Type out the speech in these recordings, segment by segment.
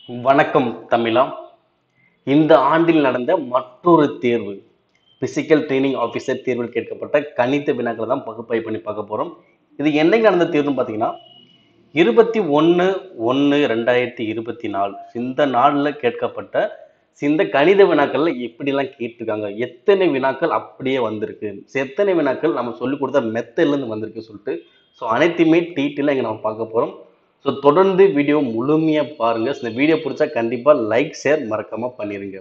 வணக்கம் தமிழா இந்த ஆண்டில் நடந்த மற்றொரு தேர்வு பிசிக்கல் ட்ரைனிங் ஆஃபீஸர் தேர்வில் கேட்கப்பட்ட கணித வினாக்களை தான் பகுப்பாய்வு பண்ணி பார்க்க போகிறோம் இது என்னைக்கு நடந்த தேர்வுன்னு பார்த்தீங்கன்னா இருபத்தி ஒன்று ஒன்று ரெண்டாயிரத்தி இருபத்தி நாலு இந்த நாளில் கேட்கப்பட்ட இந்த கணித வினாக்கள்ல எப்படிலாம் கேட்டிருக்காங்க எத்தனை வினாக்கள் அப்படியே வந்திருக்கு எத்தனை வினாக்கள் நம்ம சொல்லி கொடுத்த மெத்தட்லேருந்து வந்திருக்கு சொல்லிட்டு ஸோ அனைத்துமே டீட்டெயிலாக இங்கே நம்ம பார்க்க போகிறோம் ஸோ தொடர்ந்து வீடியோ முழுமையாக பாருங்க இந்த வீடியோ பிடிச்சா கண்டிப்பாக லைக் ஷேர் மறக்காம பண்ணிடுங்க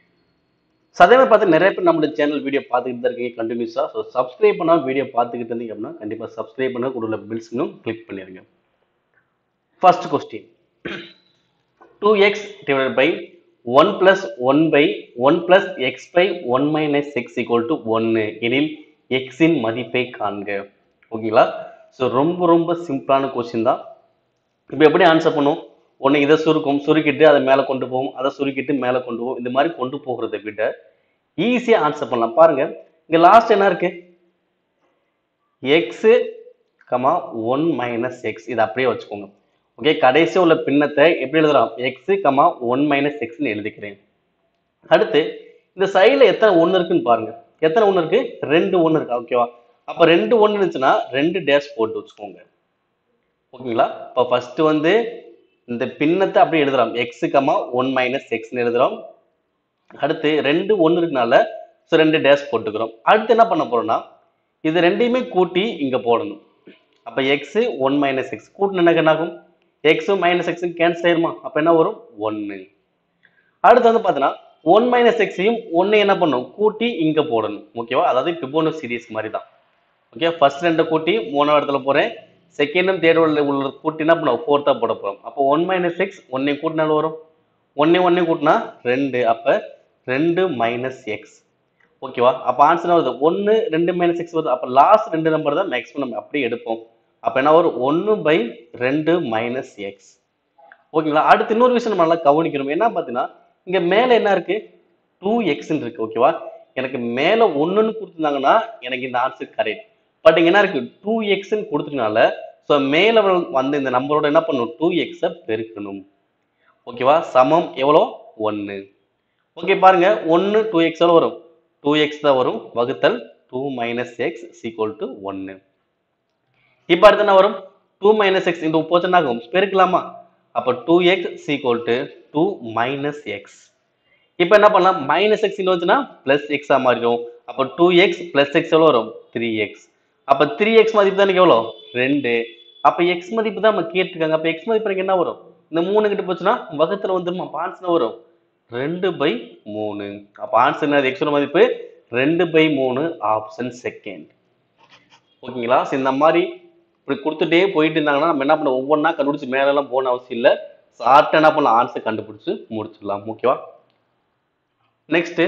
ஸோ அதே மாதிரி பார்த்து நிறைய பேர் நம்மளோட சேனல் வீடியோ பார்த்துக்கிட்டு தான் இருக்கீங்க கண்டினியூஸாக ஸோ சப்ஸ்கிரைப் பண்ணால் வீடியோ பார்த்துக்கிட்டு இருந்தீங்க அப்படின்னா கண்டிப்பாக சப்ஸ்கிரைப் பண்ண கூட பில்ஸ்னும் கிளிக் பண்ணிடுங்க first question two x divide by one plus one by one plus x by one minus x equal to ஒன்று எனில் எக்ஸின் மதிப்பை காண்க ஓகேங்களா ஸோ ரொம்ப ரொம்ப சிம்பிளான கொஸ்டின் தான் இப்போ எப்படி ஆன்சர் பண்ணும் ஒன்று இதை சுருக்கும் சுருக்கிட்டு அதை மேலே கொண்டு போகும் அதை சுருக்கிட்டு மேலே கொண்டு போகும் இந்த மாதிரி கொண்டு போகிறத விட ஈஸியாக ஆன்சர் பண்ணலாம் பாருங்க இங்கே லாஸ்ட் என்ன இருக்கு x comma one minus x இதை அப்படியே வச்சுக்கோங்க ஓகே கடைசி உள்ள பின்னத்தை எப்படி எழுதலாம் எக்ஸு கமா ஒன் மைனஸ் எக்ஸ்னு எழுதிக்கிறேன் அடுத்து இந்த சைடில் எத்தனை ஒன்று இருக்குன்னு பாருங்க எத்தனை ஒன்று இருக்கு ரெண்டு ஒன்று இருக்கு ஓகேவா அப்போ ரெண்டு ஒன்று இருந்துச்சுன்னா ரெண்டு டேஷ் போட்டு வச்சுக்கோங்க ஓகேங்களா இப்போ ஃபர்ஸ்ட் வந்து இந்த பின்னத்தை அப்படியே எழுதுறோம் எக்ஸு கமா ஒன் மைனஸ் எக்ஸ்னு எழுதுறோம் அடுத்து ரெண்டு ஒன்று இருக்கனால ஸோ ரெண்டு டேஷ் போட்டுக்கிறோம் அடுத்து என்ன பண்ண போறோம்னா இது ரெண்டையுமே கூட்டி இங்கே போடணும் அப்போ எக்ஸு ஒன் மைனஸ் எக்ஸ் கூட்டின என்ன ஆகும் எக்ஸும் மைனஸ் எக்ஸும் கேன்சல் ஆயிருமா அப்போ என்ன வரும் ஒன்று அடுத்து வந்து பார்த்தீங்கன்னா ஒன் மைனஸ் எக்ஸையும் ஒன்று என்ன பண்ணும் கூட்டி இங்கே போடணும் ஓகேவா அதாவது பிபோனோ சீரிஸ் மாதிரி தான் ஓகே ஃபர்ஸ்ட் ரெண்டை கூட்டி மூணாவது இடத்துல போகிறேன் செகண்டும் தேர்ட் உள்ள கூட்டி என்ன பண்ணுவோம் ஃபோர்த்தாக போட போகிறோம் அப்போ ஒன் மைனஸ் எக்ஸ் ஒன்னையும் கூட்டினாலும் வரும் ஒன்னே ஒன்னே கூட்டினா ரெண்டு அப்போ ரெண்டு மைனஸ் எக்ஸ் ஓகேவா அப்போ ஆன்சர் வருது ஒன்று ரெண்டு மைனஸ் எக்ஸ் வருது அப்போ லாஸ்ட் ரெண்டு நம்பர் தான் மேக்ஸிமம் நம்ம அப்படியே எடுப்போம் அப்போ என்ன வரும் ஒன்று பை ரெண்டு மைனஸ் எக்ஸ் ஓகேங்களா அடுத்து இன்னொரு விஷயம் நம்ம நல்லா கவனிக்கணும் என்ன பார்த்தீங்கன்னா இங்கே மேலே என்ன இருக்கு டூ எக்ஸ்ன்னு இருக்கு ஓகேவா எனக்கு மேலே ஒன்றுன்னு கொடுத்துருந்தாங்கன்னா எனக்கு இந்த ஆன்சர் கரெக்ட் பட் இங்க என்ன இருக்கு டூ எக்ஸ்ன்னு கொடுத்ததுனால ஸோ மேலே வந்து இந்த நம்பரோட என்ன பண்ணணும் டூ எக்ஸை பெருக்கணும் ஓகேவா சமம் எவ்வளோ ஒன்று ஓகே பாருங்க ஒன்று டூ எக்ஸ் எவ்வளோ வரும் டூ எக்ஸ் தான் வரும் வகுத்தல் two minus x equal to ஒன்று இப்போ அடுத்து என்ன வரும் டூ மைனஸ் எக்ஸ் இந்த போச்சு என்ன ஆகும் பெருக்கலாமா அப்போ two x equal to two minus x இப்போ என்ன பண்ணலாம் மைனஸ் எக்ஸ் வந்துச்சுன்னா பிளஸ் எக்ஸாக மாறிடும் அப்போ டூ எக்ஸ் பிளஸ் எக்ஸ் எவ்வளோ வரும் த்ரீ எக்ஸ் அப்போ த்ரீ எக்ஸ் மதிப்பு தான் எவ்வளோ ரெண்டு அப்போ எக்ஸ் மதிப்பு தான் நம்ம கேட்டிருக்காங்க அப்போ எக்ஸ் மதிப்பு எனக்கு என்ன வரும் இந்த மூணு கிட்ட போச்சுன்னா வகத்தில் வந்துருமா அப்போ ஆன்சர் வரும் ரெண்டு பை மூணு அப்போ ஆன்சர் என்ன எக்ஸோட மதிப்பு ரெண்டு பை மூணு ஆப்ஷன் செகண்ட் ஓகேங்களா சரி இந்த மாதிரி இப்படி கொடுத்துட்டே போயிட்டு இருந்தாங்கன்னா நம்ம என்ன பண்ண ஒவ்வொன்றா கண்டுபிடிச்சி மேலெல்லாம் போன அவசியம் இல்லை ஷார்ட்டாக என்ன பண்ணலாம் ஆன்சர் கண்டுபிடிச்சு முடிச்சிடலாம் ஓகேவா நெக்ஸ்ட்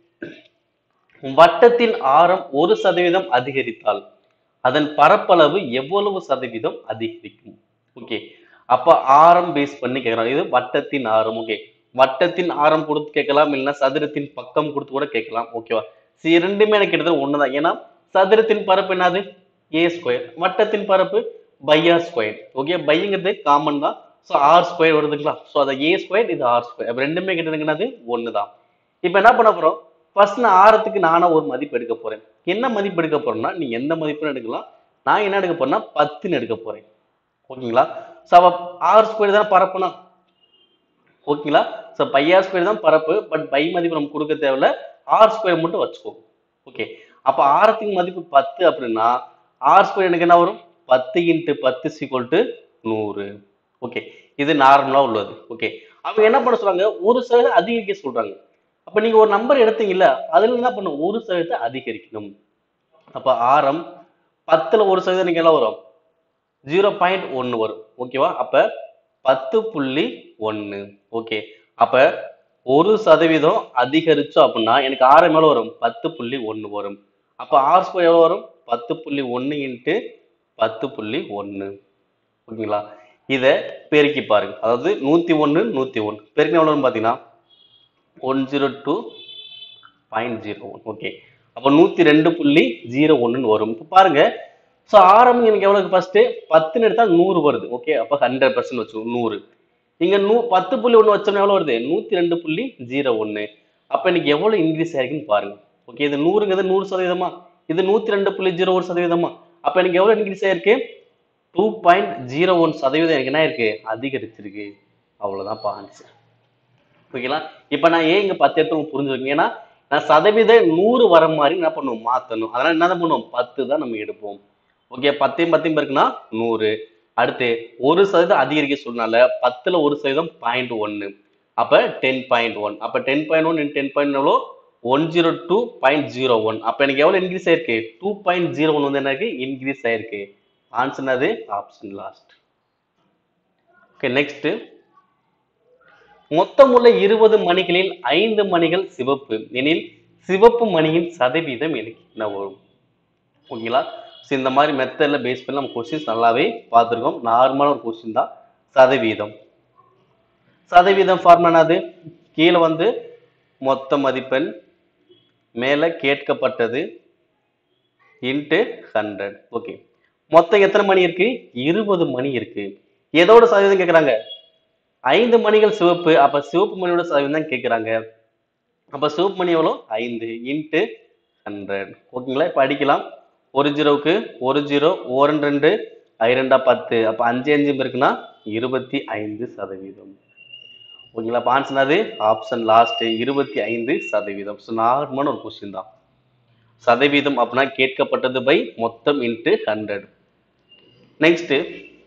வட்டத்தின் ஆரம் ஒரு சதவீதம் அதிகரித்தால் அதன் பரப்பளவு எவ்வளவு சதவீதம் அதிகரிக்கும் ஓகே அப்ப ஆரம் பேஸ் பண்ணி கேட்கலாம் இது வட்டத்தின் ஆரம் ஓகே வட்டத்தின் ஆரம் கொடுத்து கேட்கலாம் இல்லைன்னா சதுரத்தின் பக்கம் கொடுத்து கூட கேட்கலாம் ஓகேவா சரி இரண்டுமே எனக்கு கிட்டத்தட்ட ஒண்ணுதான் ஏன்னா சதுரத்தின் பரப்பு என்னது ஏ ஸ்கொயர் வட்டத்தின் பரப்பு பை ஆர் ஸ்கொயர் ஓகே பைங்கிறது காமன் தான் ஸோ ஆர் ஸ்கொயர் வருதுங்களா ஸோ அதை ஏ ஸ்கொயர் இது ஆர் ஸ்கொயர் அப்போ ரெண்டுமே கிட்டத்தட்ட என்னது ஒன்று தான் இப்போ என்ன பண்ண போறோம் ஃபர்ஸ்ட் நான் ஆரத்துக்கு நானா ஒரு மதிப்பு எடுக்க போறேன் என்ன மதிப்பு எடுக்க போறேன்னா நீ எந்த மதிப்புன்னு எடுக்கலாம் நான் என்ன எடுக்க போறேன்னா பத்துன்னு எடுக்க போறேன் ஓகேங்களா ஸோ அவ ஆர் ஸ்கொயர் தான் பரப்புனா ஓகேங்களா ஸோ பை ஆர் ஸ்கொயர் தான் பரப்பு பட் பை மதிப்பு நம்ம கொடுக்க தேவையில்ல ஆர் ஸ்கொயர் மட்டும் வச்சுக்கோ ஓகே அப்போ ஆரத்துக்கு மதிப்பு பத்து அப்படின்னா ஆர் ஸ்கொயர் எனக்கு என்ன வரும் பத்து இன்ட்டு பத்து சீக்வல் டு நூறு ஓகே இது நார்மலாக உள்ளது ஓகே அவங்க என்ன பண்ண சொல்றாங்க ஒரு சதவீதம் அதிகரிக்க சொல்றாங்க அப்ப நீங்க ஒரு நம்பர் எடுத்தீங்கல்ல அதுல என்ன பண்ணும் ஒரு சதவீதத்தை அதிகரிக்கணும் அப்ப ஆரம் பத்துல ஒரு சதவீதம் நீங்க என்ன வரும் ஜீரோ பாயிண்ட் ஒன்னு வரும் ஓகேவா அப்ப பத்து புள்ளி ஒன்னு ஓகே அப்ப ஒரு சதவீதம் அதிகரிச்சோம் அப்படின்னா எனக்கு ஆரம் எவ்வளவு வரும் பத்து புள்ளி ஒன்னு வரும் அப்ப ஆர் ஸ்கொயர் எவ்வளவு வரும் பத்து புள்ளி ஒன்னு இன்ட்டு பத்து புள்ளி ஒன்னு ஓகேங்களா இதை பெருக்கி பாருங்க அதாவது நூத்தி ஒன்னு நூத்தி ஒன்னு பெருக்கின எவ்வளவுன்னு பாத்தீங்கன்னா one zero two point zero one okay அப்போ நூற்றி ரெண்டு புள்ளி ஜீரோ ஒன்றுன்னு வரும் இப்போ பாருங்க ஸோ ஆரம் எனக்கு எவ்வளோக்கு ஃபர்ஸ்ட் பத்துன்னு எடுத்தால் நூறு வருது ஓகே அப்போ ஹண்ட்ரட் பர்சன்ட் வச்சுக்கோங்க நூறு இங்க நூ பத்து புள்ளி ஒண்ணு வச்சோம்னா எவ்வளவு வருது நூத்தி ரெண்டு புள்ளி ஜீரோ ஒண்ணு அப்ப இன்னைக்கு எவ்வளவு இன்க்ரீஸ் ஆயிருக்குன்னு பாருங்க ஓகே இது நூறுங்கிறது நூறு சதவீதமா இது நூத்தி ரெண்டு புள்ளி ஜீரோ ஒரு சதவீதமா அப்ப எனக்கு எவ்வளவு இன்க்ரீஸ் ஆயிருக்கு டூ பாயிண்ட் ஜீரோ ஒன் சதவீதம் எனக்கு என்ன இருக்கு அதிகரிச்சிருக்கு அவ்வளவுதான் ஆன்சர் ஓகேங்களா இப்ப நான் ஏன் இங்க பத்து எடுத்து புரிஞ்சுருக்கேன் ஏன்னா நான் சதவீத நூறு வர மாதிரி என்ன பண்ணுவோம் மாத்தணும் அதனால என்ன தான் பண்ணுவோம் பத்து தான் நம்ம எடுப்போம் ஓகே பத்தையும் பத்தையும் இருக்குன்னா நூறு அடுத்து ஒரு சதவீதம் அதிகரிக்க சொன்னால பத்துல ஒரு சதவீதம் பாயிண்ட் ஒன்னு அப்ப டென் பாயிண்ட் ஒன் அப்ப ten point one ten point எவ்வளோ one zero two point zero one அப்ப எனக்கு எவ்வளவு இன்க்ரீஸ் ஆயிருக்கு டூ பாயிண்ட் ஜீரோ ஒன் வந்து எனக்கு இன்க்ரீஸ் ஆயிருக்கு ஆன்சர் அது ஆப்ஷன் லாஸ்ட் ஓகே நெக்ஸ்ட் மொத்தமுள்ள இருபது மணிகளில் ஐந்து மணிகள் சிவப்பு எனில் சிவப்பு மணியின் சதவீதம் எனக்கு என்ன வரும் ஓகேங்களா ஸோ இந்த மாதிரி மெத்தடில் பேஸ் பண்ணி நம்ம கொஸ்டின்ஸ் நல்லாவே பார்த்துருக்கோம் நார்மலான ஒரு கொஸ்டின் தான் சதவீதம் சதவீதம் ஃபார்முலா அது கீழே வந்து மொத்த மதிப்பெண் மேலே கேட்கப்பட்டது இன்ட்டு ஹண்ட்ரட் ஓகே மொத்தம் எத்தனை மணி இருக்கு இருபது மணி இருக்கு எதோட சதவீதம் கேட்குறாங்க ஐந்து மணிகள் சிவப்பு அப்ப சிவப்பு மணியோட சதவீதம் தான் கேட்குறாங்க அப்ப சிவப்பு மணி எவ்வளோ ஐந்து இன்ட்டு ஹண்ட்ரட் ஓகேங்களா இப்போ அடிக்கலாம் ஒரு ஜீரோவுக்கு ஒரு ஜீரோ ஓரன் ரெண்டு ஐ ரெண்டா பத்து அப்போ அஞ்சு அஞ்சு இருக்குன்னா இருபத்தி ஐந்து சதவீதம் ஓகேங்களா அப்போ ஆன்சர் அது ஆப்ஷன் லாஸ்ட் இருபத்தி ஐந்து சதவீதம் ஸோ நார்மலான ஒரு கொஸ்டின் தான் சதவீதம் அப்படின்னா கேட்கப்பட்டது பை மொத்தம் இன்ட்டு ஹண்ட்ரட் நெக்ஸ்ட்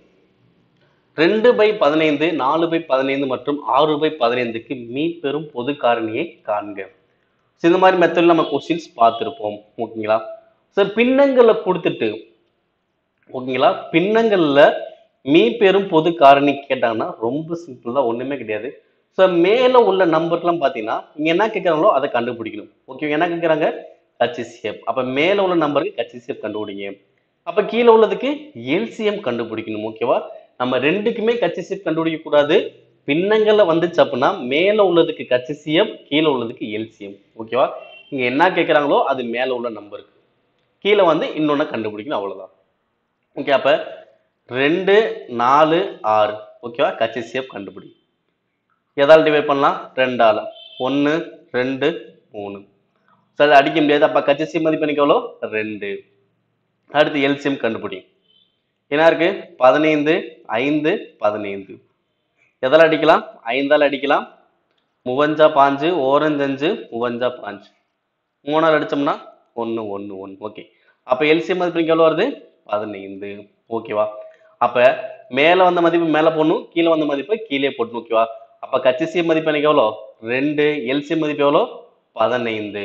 ரெண்டு பை பதினைந்து நாலு பை பதினைந்து மற்றும் ஆறு பை பதினைந்துக்கு மீ பெறும் பொது காரணியை காண்க So, இந்த மாதிரி மெத்தடில் நம்ம கொஸ்டின்ஸ் பார்த்துருப்போம் ஓகேங்களா சார் பின்னங்களை கொடுத்துட்டு ஓகேங்களா பின்னங்கள்ல மீ பெறும் பொது காரணி கேட்டாங்கன்னா ரொம்ப சிம்பிள் தான் ஒண்ணுமே கிடையாது ஸோ மேலே உள்ள நம்பர்லாம் பார்த்தீங்கன்னா இங்க என்ன கேட்குறாங்களோ அதை கண்டுபிடிக்கணும் ஓகே என்ன கேட்குறாங்க ஹச்சிசிஎஃப் அப்போ மேலே உள்ள நம்பருக்கு ஹச்சிசிஎஃப் கண்டுபிடிங்க அப்போ கீழே உள்ளதுக்கு எல்சிஎம் கண்டுபிடிக்கணும் ஓகேவா நம்ம ரெண்டுக்குமே ஹச்சிசிஎஃப் கண்டுபிடிக்க கூடாது பின்னங்கள்ல வந்துச்சு அப்படின்னா மேலே உள்ளதுக்கு ஹச்சிசிஎஃப் கீழே உள்ளதுக்கு எல்சிஎம் ஓகேவா இங்க என்ன கேட்குறாங்களோ அது மேலே உள்ள நம்பருக்கு கீழே வந்து இன்னொன்று கண்டுபிடிக்கணும் அவ்வளவுதான் ஓகே அப்ப ரெண்டு நாலு ஆறு ஓகேவா ஹச்சிசிஎஃப் கண்டுபிடி எதால் டிவைட் பண்ணலாம் ரெண்டால ஒன்று ரெண்டு மூணு சரி அடிக்க முடியாது அப்ப கச்சிசி மதிப்பு எனக்கு எவ்வளோ ரெண்டு அடுத்து எல்சிஎம் கண்டுபிடி என்ன இருக்கு பதினைந்து ஐந்து பதினைந்து எதால் அடிக்கலாம் ஐந்தால் அடிக்கலாம் முவஞ்சா பாஞ்சு ஓரஞ்சஞ்சு முவஞ்சா பாஞ்சு மூணால் அடிச்சோம்னா ஒன்று ஒன்று ஒன்று ஓகே அப்போ எல்சிஎம் மதிப்பு இங்க எவ்வளோ வருது பதினைந்து ஓகேவா அப்போ மேலே வந்த மதிப்பு மேலே போடணும் கீழே வந்த மதிப்பு கீழே போடணும் ஓகேவா அப்போ கச்சிசி மதிப்பு எனக்கு எவ்வளோ ரெண்டு எல்சிஎம் மதிப்பு எவ்வளோ பதினைந்து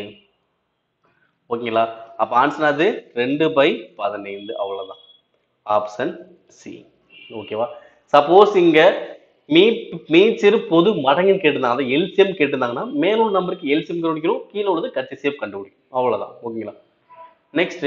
ஓகேங்களா அப்போ ஆன்சர் அது ரெண்டு பை பதினைந்து அவ்வளோதான் ஆப்ஷன் சி ஓகேவா சப்போஸ் இங்க மீ மீச்சிறு பொது மடங்குன்னு கேட்டிருந்தாங்க அதை எல்சிஎம் கேட்டிருந்தாங்கன்னா மேலுள்ள நம்பருக்கு எல்சிஎம் கண்டுபிடிக்கணும் கீழே உள்ளது கச்சிசிஎம் கண்டுபிடிக்கணும் அவ்வளவுதான் ஓகேங்களா நெக்ஸ்ட்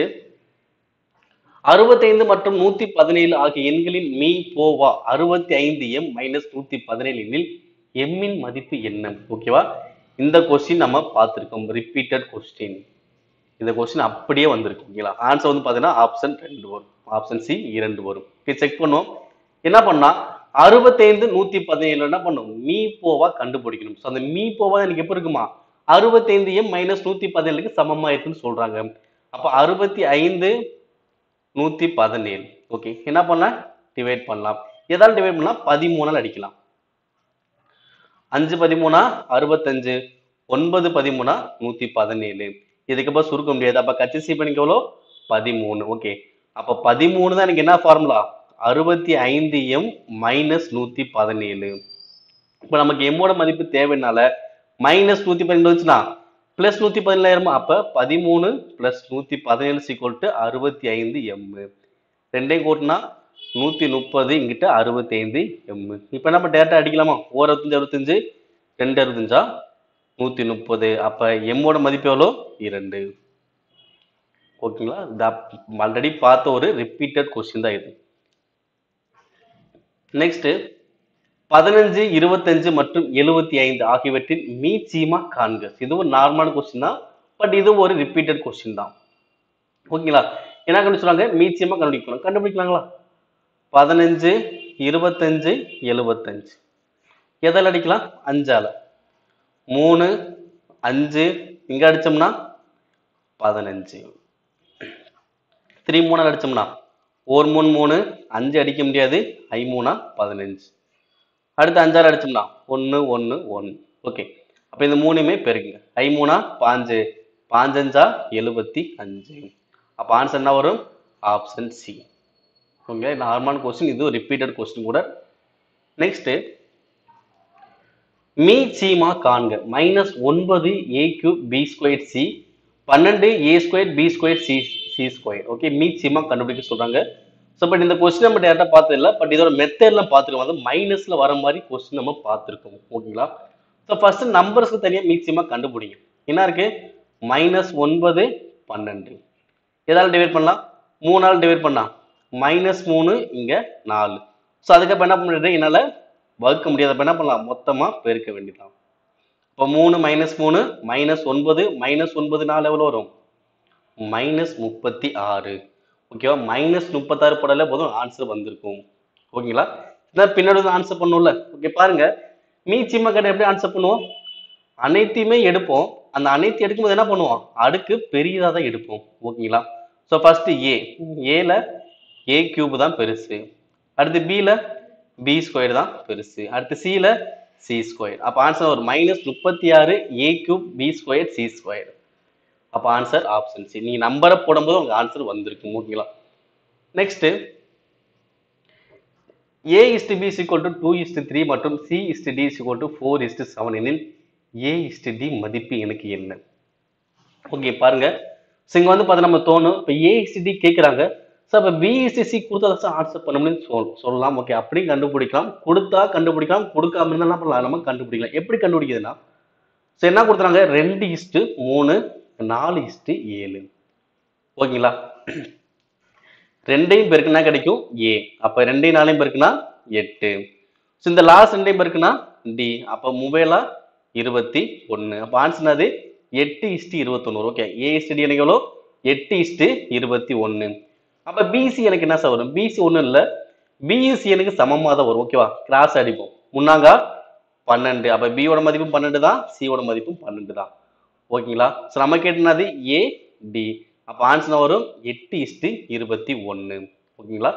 அறுபத்தைந்து மற்றும் நூத்தி பதினேழு ஆகிய எண்களின் மீ போவா அறுபத்தி ஐந்து எம் மைனஸ் நூத்தி பதினேழு எண்ணில் எம்மின் மதிப்பு என்ன ஓகேவா இந்த கொஸ்டின் நம்ம பார்த்திருக்கோம் ரிப்பீட்டட் கொஸ்டின் இந்த கொஸ்டின் அப்படியே வந்திருக்கு ஓகேங்களா ஆன்சர் வந்து பார்த்தீங்கன்னா ஆப்ஷன் ரெண்டு வரும் ஆப்ஷன் சி இரண்டு வரும் செக் பண்ணுவோம் என்ன பண்ணா அறுபத்தைந்து நூத்தி பதினேழு என்ன பண்ணும் மீ போவா கண்டுபிடிக்கணும் ஸோ அந்த மீ போவா எனக்கு எப்போ இருக்குமா அறுபத்தைந்து எம் மைனஸ் நூத்தி பதினேழுக்கு சமமா இருக்குன்னு சொல்றாங்க அப்ப அறுபத்தி ஐந்து நூத்தி பதினேழு ஓகே என்ன பண்ணலாம் டிவைட் பண்ணலாம் எதால் டிவைட் பண்ணலாம் பதிமூணால் அடிக்கலாம் அஞ்சு பதிமூணா அறுபத்தஞ்சு ஒன்பது பதிமூணா நூத்தி பதினேழு இதுக்கப்புறம் சுருக்க முடியாது அப்ப கச்சிசி பண்ணிக்க எவ்வளோ பதிமூணு ஓகே அப்ப பதிமூணு தான் எனக்கு என்ன ஃபார்முலா அறுபத்தி ஐந்து எம் மைனஸ் நூத்தி பதினேழு இப்போ நமக்கு எம்மோட மதிப்பு தேவைனால மைனஸ் நூத்தி பதினேழு வந்துச்சுன்னா பிளஸ் நூத்தி பதினேழாயிரமா அப்ப பதிமூணு பிளஸ் நூத்தி பதினேழு சீக்வல் டு அறுபத்தி ஐந்து எம் ரெண்டையும் கூட்டினா நூத்தி முப்பது இங்கிட்ட அறுபத்தி ஐந்து எம் இப்போ நம்ம டேரக்டா அடிக்கலாமா ஓர் அறுபத்தஞ்சு அறுபத்தஞ்சு ரெண்டு அறுபத்தஞ்சா நூத்தி முப்பது அப்ப எம்மோட மதிப்பு எவ்வளோ இரண்டு ஓகேங்களா ஆல்ரெடி பார்த்த ஒரு ரிப்பீட்டட் கொஸ்டின் தான் இது நெக்ஸ்ட் பதினஞ்சு இருபத்தஞ்சு மற்றும் எழுபத்தி ஐந்து ஆகியவற்றின் மீச்சீமா காண்க இது ஒரு நார்மலான கொஸ்டின் தான் பட் இது ஒரு ரிப்பீட்டட் கொஸ்டின் தான் ஓகேங்களா என்ன கண்டுபிடிச்சாங்க மீச்சீமா கண்டுபிடிக்கலாம் கண்டுபிடிக்கலாங்களா பதினஞ்சு இருபத்தஞ்சு எழுபத்தஞ்சு எதால அடிக்கலாம் அஞ்சால மூணு அஞ்சு இங்க அடிச்சோம்னா பதினஞ்சு த்ரீ மூணால் அடிச்சோம்னா ஒரு மூணு மூணு அஞ்சு அடிக்க முடியாது ஐ மூணா பதினஞ்சு அடுத்து அஞ்சாறு அடிச்சோம்னா ஒன்று ஒன்று ஒன்று ஓகே அப்போ இந்த மூணுமே பெருக்குங்க ஐ மூணா பாஞ்சு பாஞ்சஞ்சா எழுபத்தி அஞ்சு அப்போ ஆன்சர் என்ன வரும் ஆப்ஷன் சி ஓகே நார்மலான கொஸ்டின் இது ரிப்பீட்டட் கொஸ்டின் கூட நெக்ஸ்ட் மீ சீமா காண்க மைனஸ் ஒன்பது A cube B square C பன்னெண்டு A square B square C C square okay மீ சீமா கண்டுபிடிக்க சொல்றாங்க ஸோ பட் இந்த கொஸ்டின் நம்ம டேரக்டாக பார்த்தது இல்லை பட் இதோட மெத்தட்லாம் பார்த்துருக்கோம் வந்து மைனஸ்ல வர மாதிரி கொஸ்டின் நம்ம பார்த்துருக்கோம் ஓகேங்களா ஸோ ஃபர்ஸ்ட் நம்பர்ஸ்க்கு தனியாக மீ சீமா கண்டுபிடிங்க என்ன இருக்கு மைனஸ் ஒன்பது பன்னெண்டு எதால டிவைட் பண்ணலாம் மூணால் டிவைட் பண்ணலாம் மைனஸ் மூணு இங்க நாலு ஸோ அதுக்கப்புறம் என்ன பண்ணிட்டு என்னால் வகுக்க முடியாதப்ப என்ன பண்ணலாம் மொத்தமா பெருக்க வேண்டியதான் இப்போ மூணு மைனஸ் மூணு மைனஸ் ஒன்பது மைனஸ் ஒன்பது நாலு எவ்வளோ வரும் மைனஸ் முப்பத்தி ஆறு ஓகேவா மைனஸ் முப்பத்தாறு போடல போதும் ஆன்சர் வந்திருக்கும் ஓகேங்களா இதான் பின்னாடி வந்து ஆன்சர் பண்ணும்ல ஓகே பாருங்க மீ சிம்ம கடை எப்படி ஆன்சர் பண்ணுவோம் அனைத்தையுமே எடுப்போம் அந்த அனைத்து எடுக்கும்போது என்ன பண்ணுவோம் அடுக்கு பெரியதாக தான் எடுப்போம் ஓகேங்களா ஸோ ஃபர்ஸ்ட் ஏ ஏல ஏ கியூப் தான் பெருசு அடுத்து பில பி ஸ்கொயர் தான் பெருசு அடுத்து சில சி ஸ்கொயர் அப்போ ஆன்சர் ஒரு மைனஸ் முப்பத்தி ஆறு A cube B square C square அப்போ ஆன்சர் ஆப்ஷன் சி நீங்க நம்பரை போடும்போது உங்க ஆன்சர் வந்திருக்கும் ஓகேங்களா next A is to B equal to two is to three மற்றும் C is to D equal to four is to seven எனில் ஏ இஸ்டு டி மதிப்பு எனக்கு என்ன ஓகே பாருங்க ஸோ இங்கே வந்து பார்த்தா நம்ம தோணும் இப்போ ஏ இஸ்டு டி கேட்குறாங்க ஸோ அப்போ பி இஸ்டு சி கொடுத்தா தான் ஆன்சர் பண்ண முடியும்னு சொல் சொல்லலாம் ஓகே அப்படியும் கண்டுபிடிக்கலாம் கொடுத்தா கண்டுபிடிக்கலாம் கொடுக்காம இருந்தால் என்ன பண்ணலாம் நம்ம கண்டுபிடிக்கலாம் எப்படி கண்டுபிடிக்குதுன்னா ஸோ என்ன கொடுத்துறாங்க ரெண்டு இஸ்டு மூணு நாலு இஸ்டு ஏழு ஓகேங்களா ரெண்டையும் பெருக்குனா கிடைக்கும் ஏ அப்போ ரெண்டையும் நாலையும் பெருக்குனா எட்டு ஸோ இந்த லாஸ்ட் ரெண்டையும் பெருக்குனா டி அப்போ மொபைலா இருபத்தி ஒன்று அப்போ ஆன்சர் அது எட்டு இஸ்டு இருபத்தொன்னு ஓகே ஏ இஸ்டு டி எனக்கு எவ்வளோ எட்டு இஸ்டு இருபத்தி ஒன்று அப்போ பிசி எனக்கு என்ன சார் வரும் பிசி ஒன்றும் இல்லை பிஇசி எனக்கு சமமாக தான் வரும் ஓகேவா கிராஸ் அடிப்போம் முன்னாங்கா பன்னெண்டு அப்போ பியோட மதிப்பும் பன்னெண்டு தான் சியோட மதிப்பும் பன்னெண்டு தான் ஓகேங்களா ஸோ நம்ம கேட்டது ஏ டி அப்போ ஆன்சர் வரும் எட்டு இஸ்டு இருபத்தி ஒன்று ஓகேங்களா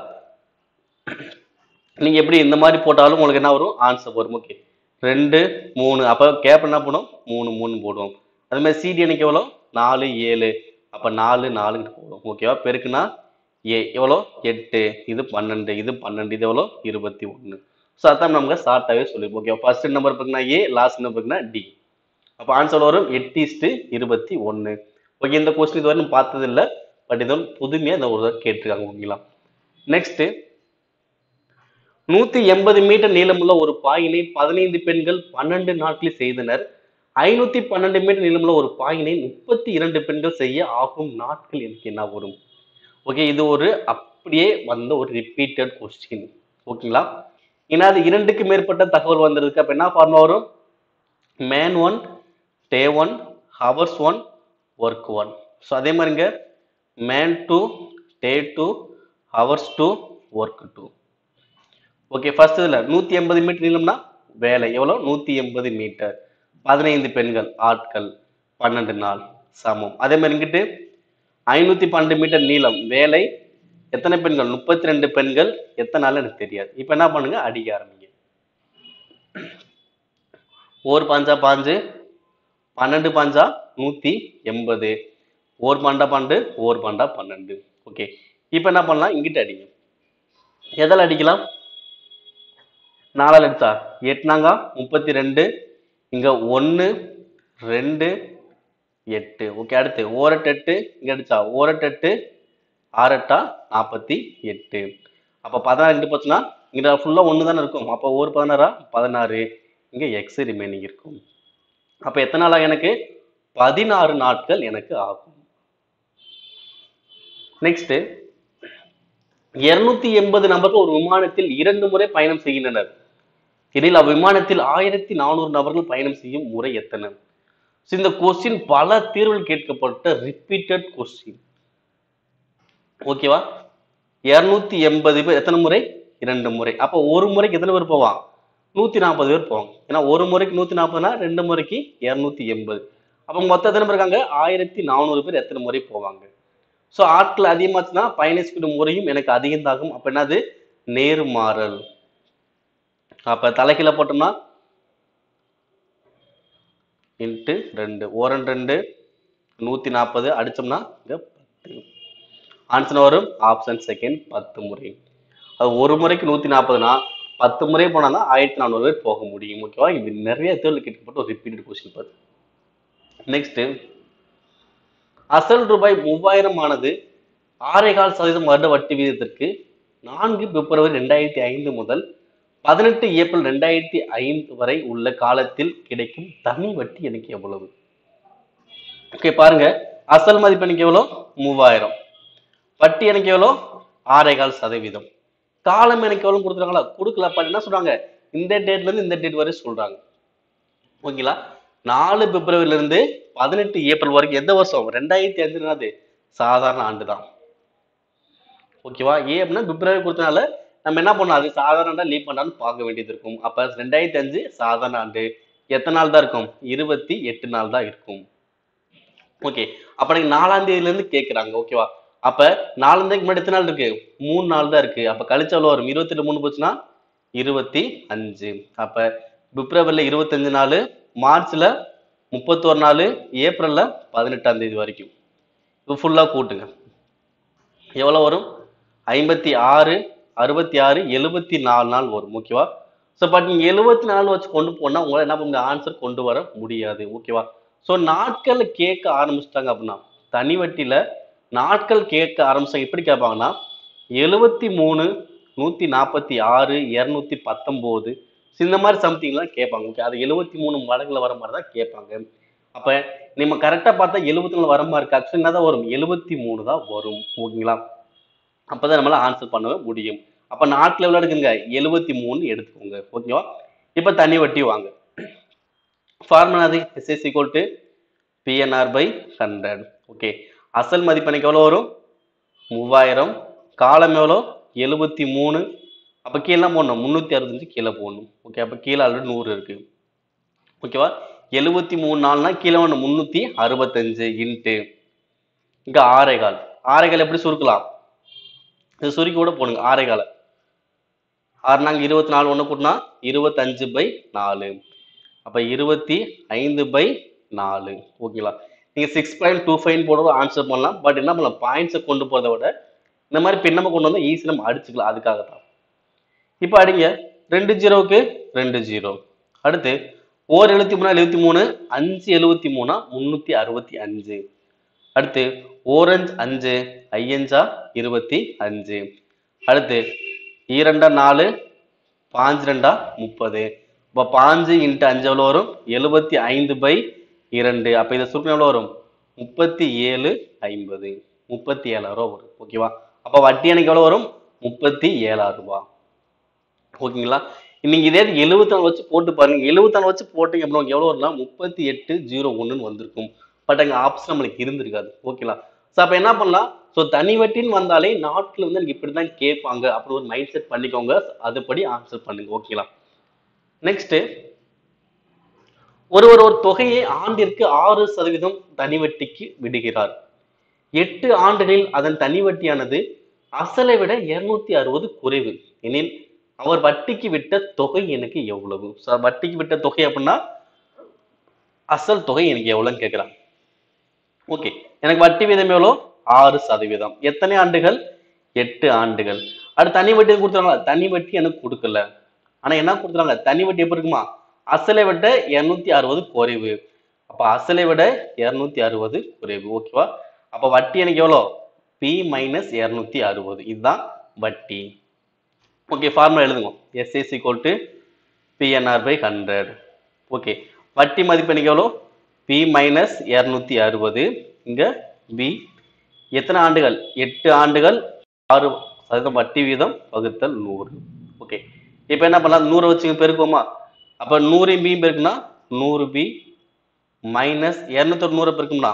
நீங்க எப்படி இந்த மாதிரி போட்டாலும் உங்களுக்கு என்ன வரும் ஆன்சர் வரும் ஓகே ரெண்டு மூணு அப்போ கேப் என்ன பண்ணும் மூணு மூணு போடுவோம் அது மாதிரி சிடி எனக்கு எவ்வளோ நாலு ஏழு அப்போ நாலு நாலுங்கிட்டு போடும் ஓகேவா பெருக்குனா ஏ எவ்வளோ எட்டு இது பன்னெண்டு இது பன்னெண்டு இது எவ்வளோ இருபத்தி ஒன்று ஸோ அதான் நமக்கு ஷார்ட்டாகவே சொல்லியிருப்போம் ஓகே ஃபர்ஸ்ட் நம்பர் இருக்குன்னா ஏ லாஸ்ட் நம்பர் இருக்குன்னா டி அப்போ ஆன்சர் வரும் எட்டு இஸ்டு இருபத்தி ஒன்று ஓகே இந்த கொஸ்டின் இதுவரை நம்ம பார்த்தது இல்லை பட் இது வந்து புதுமையாக இந்த ஒரு தடவை கேட்டிருக்காங்க ஓகேங்களா நெக்ஸ்ட் நூத்தி எண்பது மீட்டர் நீளமுள்ள ஒரு பாயினை பதினைந்து பெண்கள் பன்னெண்டு நாட்களில் செய்தனர் ஐநூத்தி பன்னெண்டு மீட்டர் நீளமுள்ள ஒரு பாயினை முப்பத்தி இரண்டு பெண்கள் செய்ய ஆகும் நாட்கள் எனக்கு என்ன வரும் ஓகே இது ஒரு அப்படியே வந்த ஒரு ரிப்பீட்டட் கொஸ்டின் ஓகேங்களா ஏன்னா அது இரண்டுக்கு மேற்பட்ட தகவல் வந்ததுக்கு அப்ப என்ன ஃபார்முலா வரும் man one day one hours one work one so அதே மாதிரிங்க man two day two hours two work two okay first இதில் நூற்றி எண்பது மீட்டர் நீளம்னா வேலை எவ்வளோ நூற்றி எண்பது மீட்டர் பதினைந்து பெண்கள் ஆட்கள் பன்னெண்டு நாள் சமம் அதே மாதிரி இங்கிட்டு ஐநூற்றி பன்னெண்டு மீட்டர் நீளம் வேலை எத்தனை பெண்கள் முப்பத்தி ரெண்டு பெண்கள் எத்தனை நாள் எனக்கு தெரியாது இப்போ என்ன பண்ணுங்க அடிக்க ஆரம்பிங்க ஓர் பாஞ்சா பாஞ்சு பன்னெண்டு பாஞ்சா நூற்றி எண்பது ஓர் பாண்டா பன்னெண்டு ஓர் பாண்டா பன்னெண்டு ஓகே இப்போ என்ன பண்ணலாம் இங்கிட்ட அடிங்க எதில் அடிக்கலாம் நாலால் அடிச்சா எட்டுனாங்க முப்பத்தி ரெண்டு இங்க ஒன்று ரெண்டு எட்டு ஓகே அடுத்து ஓரட்டு எட்டு இங்க அடிச்சா ஓரட்டு எட்டு ஆறட்டா நாற்பத்தி எட்டு அப்போ பதினாறு ரெண்டு போச்சுன்னா இங்க ஃபுல்லாக ஒன்று தானே இருக்கும் அப்போ ஒரு பதினாறா பதினாறு இங்க எக்ஸ் ரிமைனிங் இருக்கும் அப்போ எத்தனை நாளா எனக்கு பதினாறு நாட்கள் எனக்கு ஆகும் நெக்ஸ்ட் இருநூத்தி எண்பது நபர்கள் ஒரு விமானத்தில் இரண்டு முறை பயணம் செய்கின்றனர் இதில் அவ்விமானத்தில் ஆயிரத்தி நானூறு நபர்கள் பயணம் செய்யும் முறை எத்தனை So, இந்த கொஸ்டின் பல தீர்வில் கேட்கப்பட்ட ரிப்பீட்டட் கொஸ்டின் ஓகேவா இருநூத்தி எண்பது பேர் எத்தனை முறை இரண்டு முறை அப்போ ஒரு முறைக்கு எத்தனை பேர் போவான் நூத்தி நாற்பது பேர் போவாங்க ஏன்னா ஒரு முறைக்கு நூத்தி நாற்பதுனா ரெண்டு முறைக்கு இருநூத்தி எண்பது அப்போ மொத்தம் எத்தனை பேர் இருக்காங்க ஆயிரத்தி நானூறு பேர் எத்தனை முறை போவாங்க ஸோ ஆட்கள் அதிகமாச்சுன்னா பயணிச்சுக்கிற முறையும் எனக்கு அதிகந்தாகும் அப்ப என்னது நேர்மாறல் அப்ப தலைக்கீழ போட்டோம்னா இன்ட்டு ரெண்டு ஓரன் ரெண்டு நூத்தி நாற்பது அடிச்சோம்னா இங்க பத்து ஆன்சர் வரும் ஆப்ஷன் செகண்ட் பத்து முறை அது ஒரு முறைக்கு நூத்தி நாற்பதுனா பத்து முறை போனா தான் ஆயிரத்தி நானூறு பேர் போக முடியும் ஓகேவா இது நிறைய தேர்வில் கேட்கப்பட்ட ஒரு ரிப்பீட்டட் கொஸ்டின் பார்த்து நெக்ஸ்ட் அசல் ரூபாய் மூவாயிரம் ஆனது ஆறேகால் சதவீதம் வருட வட்டி விகிதத்திற்கு நான்கு பிப்ரவரி ரெண்டாயிரத்தி ஐந்து முதல் பதினெட்டு ஏப்ரல் ரெண்டாயிரத்தி ஐந்து வரை உள்ள காலத்தில் கிடைக்கும் தனி வட்டி எனக்கு எவ்வளவு ஓகே பாருங்க அசல் மதிப்பு எனக்கு எவ்வளோ மூவாயிரம் வட்டி எனக்கு எவ்வளோ ஆறேகால் சதவீதம் காலம் எனக்கு எவ்வளவு கொடுத்துருக்காங்களா கொடுக்கல அப்ப என்ன சொல்றாங்க இந்த டேட்ல இருந்து இந்த டேட் வரை சொல்றாங்க ஓகேங்களா நாலு பிப்ரவரில இருந்து பதினெட்டு ஏப்ரல் வரைக்கும் எந்த வருஷம் ரெண்டாயிரத்தி அஞ்சு என்னது சாதாரண ஆண்டு தான் ஓகேவா ஏன் அப்படின்னா பிப்ரவரி கொடுத்தனால நம்ம என்ன பண்ணோம் அது சாதாரண ஆண்டா லீவ் பண்ணாலும் பார்க்க வேண்டியது இருக்கும் அப்ப ரெண்டாயிரத்தி அஞ்சு சாதாரண ஆண்டு எத்தனை நாள் தான் இருக்கும் இருபத்தி எட்டு நாள் தான் இருக்கும் ஓகே அப்ப நீங்க நாலாம் தேதியில இருந்து கேக்குறாங்க ஓகேவா அப்ப நாலாம் தேதிக்கு முன்னாடி எத்தனை நாள் இருக்கு மூணு நாள் தான் இருக்கு அப்ப கழிச்சு எவ்வளவு வரும் இருபத்தி எட்டு மூணு போச்சுன்னா இருபத்தி அஞ்சு அப்ப பிப்ரவரில இருபத்தஞ்சு நாள் மார்ச்ல முப்பத்தோரு நாள் ஏப்ரல்ல பதினெட்டாம் தேதி வரைக்கும் இது ஃபுல்லா கூட்டுங்க எவ்வளவு வரும் ஐம்பத்தி ஆறு அறுபத்தி ஆறு எழுபத்தி நாலு நாள் வரும் ஓகேவா ஸோ பட் நீங்க எழுபத்தி நாலு வச்சு கொண்டு போனா உங்களால என்ன பண்ண ஆன்சர் கொண்டு வர முடியாது ஓகேவா ஸோ நாட்கள் கேட்க ஆரம்பிச்சிட்டாங்க அப்படின்னா தனி வட்டியில நாட்கள் கேட்க ஆரம்பிச்சாங்க எப்படி கேட்பாங்கன்னா எழுபத்தி மூணு நூத்தி நாற்பத்தி ஆறு இரநூத்தி பத்தொம்போது இந்த மாதிரி சம்திங்லாம் கேட்பாங்க ஓகே அது எழுபத்தி மூணு மடங்குல வர மாதிரி தான் கேட்பாங்க அப்ப நம்ம கரெக்டா பார்த்தா எழுபத்தி நாலு வர மாதிரி இருக்கு ஆக்சுவலி என்ன தான் வரும் எழுபத்தி மூணு தான் வரும் ஓகேங்களா அப்பதான் நம்மளால ஆன்சர் பண்ணவே முடியும் அப்ப நாட்டில் எவ்வளவு எடுக்குங்க எழுபத்தி மூணு எடுத்துக்கோங்க ஓகேவா இப்ப தனி வட்டி வாங்க ஃபார்முலா அது SS equal to PNR by hundred okay அசல் மதிப்பு எனக்கு எவ்வளோ வரும் மூவாயிரம் காலம் எவ்வளோ எழுபத்தி மூணு அப்போ கீழே போடணும் முந்நூற்றி அறுபத்தஞ்சு கீழே போடணும் ஓகே அப்போ கீழே ஆல்ரெடி நூறு இருக்கு ஓகேவா எழுபத்தி மூணு நாள்னா கீழே ஒன்று முந்நூற்றி அறுபத்தஞ்சு இன்ட்டு இங்கே ஆறேகால் ஆறேகால் எப்படி சுருக்கலாம் இது சுருக்கி கூட போடுங்க ஆறேகாலை ஆறு நாங்கள் இருபத்தி நாலு ஒன்று கூட்டினா இருபத்தஞ்சு பை நாலு அப்போ இருபத்தி ஐந்து பை நாலு ஓகேங்களா நீங்கள் சிக்ஸ் பாயிண்ட் டூ ஃபைவ் போடுறது ஆன்சர் பண்ணலாம் பட் என்ன பண்ணலாம் பாயிண்ட்ஸை கொண்டு போகிறத விட இந்த மாதிரி பின்னமாக கொண்டு வந்தால் ஈஸி நம்ம அடிச்சுக்கலாம் அதுக்காக தான் இப்போ அடிங்க ரெண்டு ஜீரோவுக்கு ரெண்டு ஜீரோ அடுத்து ஓர் எழுபத்தி மூணா எழுபத்தி மூணு அஞ்சு எழுபத்தி மூணா முந்நூற்றி அறுபத்தி அஞ்சு அடுத்து ஓரஞ்சு அஞ்சு ஐயஞ்சா இருபத்தி அஞ்சு அடுத்து ஈரெண்டா நாலு பாஞ்சு ரெண்டா முப்பது இப்போ பாஞ்சு இன்ட்டு அஞ்சு எவ்வளோ வரும் எழுபத்தி ஐந்து பை இரண்டு அப்போ இதை சுருக்கம் எவ்வளோ வரும் முப்பத்தி ஏழு ஐம்பது முப்பத்தி ஏழாயிரம் ரூபா வரும் ஓகேவா அப்போ வட்டி எனக்கு எவ்வளோ வரும் முப்பத்தி ஏழாயிரம் ரூபாய் ஓகேங்களா நீங்க இதே எழுபத்தாறு வச்சு போட்டு பாருங்க எழுபத்தாறு வச்சு போட்டீங்க அப்படின்னா எவ்வளோ வரும்னா முப்பத்தி எட்டு ஜீரோ ஒன்றுன்னு வந்திருக்கும் பட் அங்கே ஆப்ஷன் நம்மளுக்கு இருந்திருக்காது ஓகேங்களா ஸோ அப்போ என்ன பண்ணலாம் ஸோ தனி வட்டின்னு வந்தாலே நாட்டில் வந்து எனக்கு இப்படி தான் கேட்பாங்க அப்படி ஒரு மைண்ட் செட் பண்ணிக்கோங்க அதுபடி ஆன்சர் பண்ணுங்க ஓகேங்களா நெக்ஸ்ட் ஒருவர் ஒரு தொகையை ஆண்டிற்கு ஆறு சதவீதம் தனி வட்டிக்கு விடுகிறார் எட்டு ஆண்டுகளில் அதன் தனி வட்டியானது அசலை விட இருநூத்தி அறுபது குறைவு எனில் அவர் வட்டிக்கு விட்ட தொகை எனக்கு எவ்வளவு So, வட்டிக்கு விட்ட தொகை அப்படின்னா அசல் தொகை எனக்கு எவ்வளவுன்னு கேட்கிறாங்க ஓகே எனக்கு வட்டி வீதம் எவ்வளோ ஆறு சதவீதம் எத்தனை ஆண்டுகள் எட்டு ஆண்டுகள் அடுத்து தனி வட்டி கொடுத்தாங்களா தனி வட்டி எனக்கு கொடுக்கல ஆனா என்ன கொடுத்துறாங்க தனி வட்டி எப்படி இருக்குமா அசலை விட இருநூத்தி அறுபது குறைவு அப்ப அசலை விட இருநூத்தி அறுபது குறைவு ஓகேவா அப்ப வட்டி எனக்கு எவ்வளோ பி மைனஸ் இருநூத்தி அறுபது இதுதான் வட்டி ஓகே ஃபார்முலா எழுதுங்க SS equal to PNR by hundred okay வட்டி மதிப்பு எனக்கு எவ்வளோ பி மைனஸ் இரநூத்தி அறுபது இங்க பி எத்தனை ஆண்டுகள் எட்டு ஆண்டுகள் ஆறு சதவீதம் வட்டி வீதம் வகுத்தல் நூறு ஓகே இப்போ என்ன பண்ணலாம் நூறை வச்சு பெருக்குவோமா அப்போ நூறு பி பெருக்குன்னா நூறு பி மைனஸ் இரநூத்தொரு நூறை பெருக்கும்னா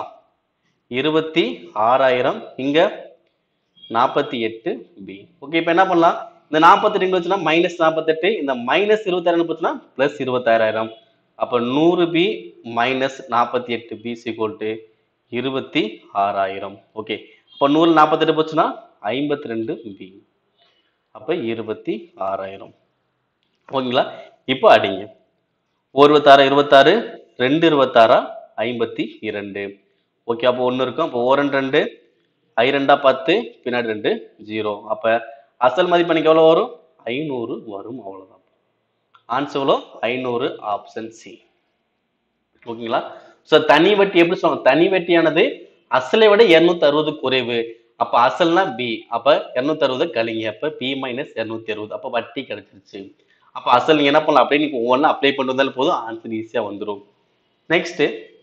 இருபத்தி ஆறாயிரம் இங்க நாற்பத்தி எட்டு பி ஓகே இப்போ என்ன பண்ணலாம் இந்த நாற்பத்தெட்டு இங்க வச்சுன்னா மைனஸ் நாற்பத்தெட்டு இந்த மைனஸ் இருபத்தாயிரம் போச்சுன்னா பிளஸ் இருபத்தாயிரம் அப்ப நூறு பி மைனஸ் நாற்பத்தி எட்டு பி சிக்வல் டு இருபத்தி ஆறாயிரம் ஓகே அப்போ நூறு நாற்பத்தெட்டு போச்சுன்னா ஐம்பத்தி ரெண்டு பி அப்ப இருபத்தி ஆறாயிரம் ஓகேங்களா இப்போ அடிங்க ஒரு இருபத்தாறு இருபத்தாறு ரெண்டு இருபத்தாறா ஐம்பத்தி இரண்டு ஓகே அப்போ ஒன்று இருக்கும் அப்போ ஓரன் ரெண்டு ஐ ரெண்டா பத்து பின்னாடி ரெண்டு ஜீரோ அப்போ அசல் மதிப்பு எனக்கு எவ்வளோ வரும் ஐநூறு வரும் அவ்வளோதான் ஆன்சர் எவ்வளோ ஐநூறு ஆப்ஷன் சி ஓகேங்களா ஸோ தனி வட்டி எப்படி சொல்லுவாங்க தனி வட்டியானது அசலை விட இரநூத்தி அறுபது குறைவு அப்ப அசல்னா பி அப்ப இரநூத்தி அறுபது கழிங்க அப்ப பி மைனஸ் இரநூத்தி அறுபது அப்ப வட்டி கிடைச்சிருச்சு அப்ப அசல் நீங்க என்ன பண்ணலாம் அப்படியே நீங்க ஒவ்வொன்றா அப்ளை பண்ணிட்டு வந்தாலும் போதும் ஆன்சர் ஈஸியா வந்துடும் நெக்ஸ்ட்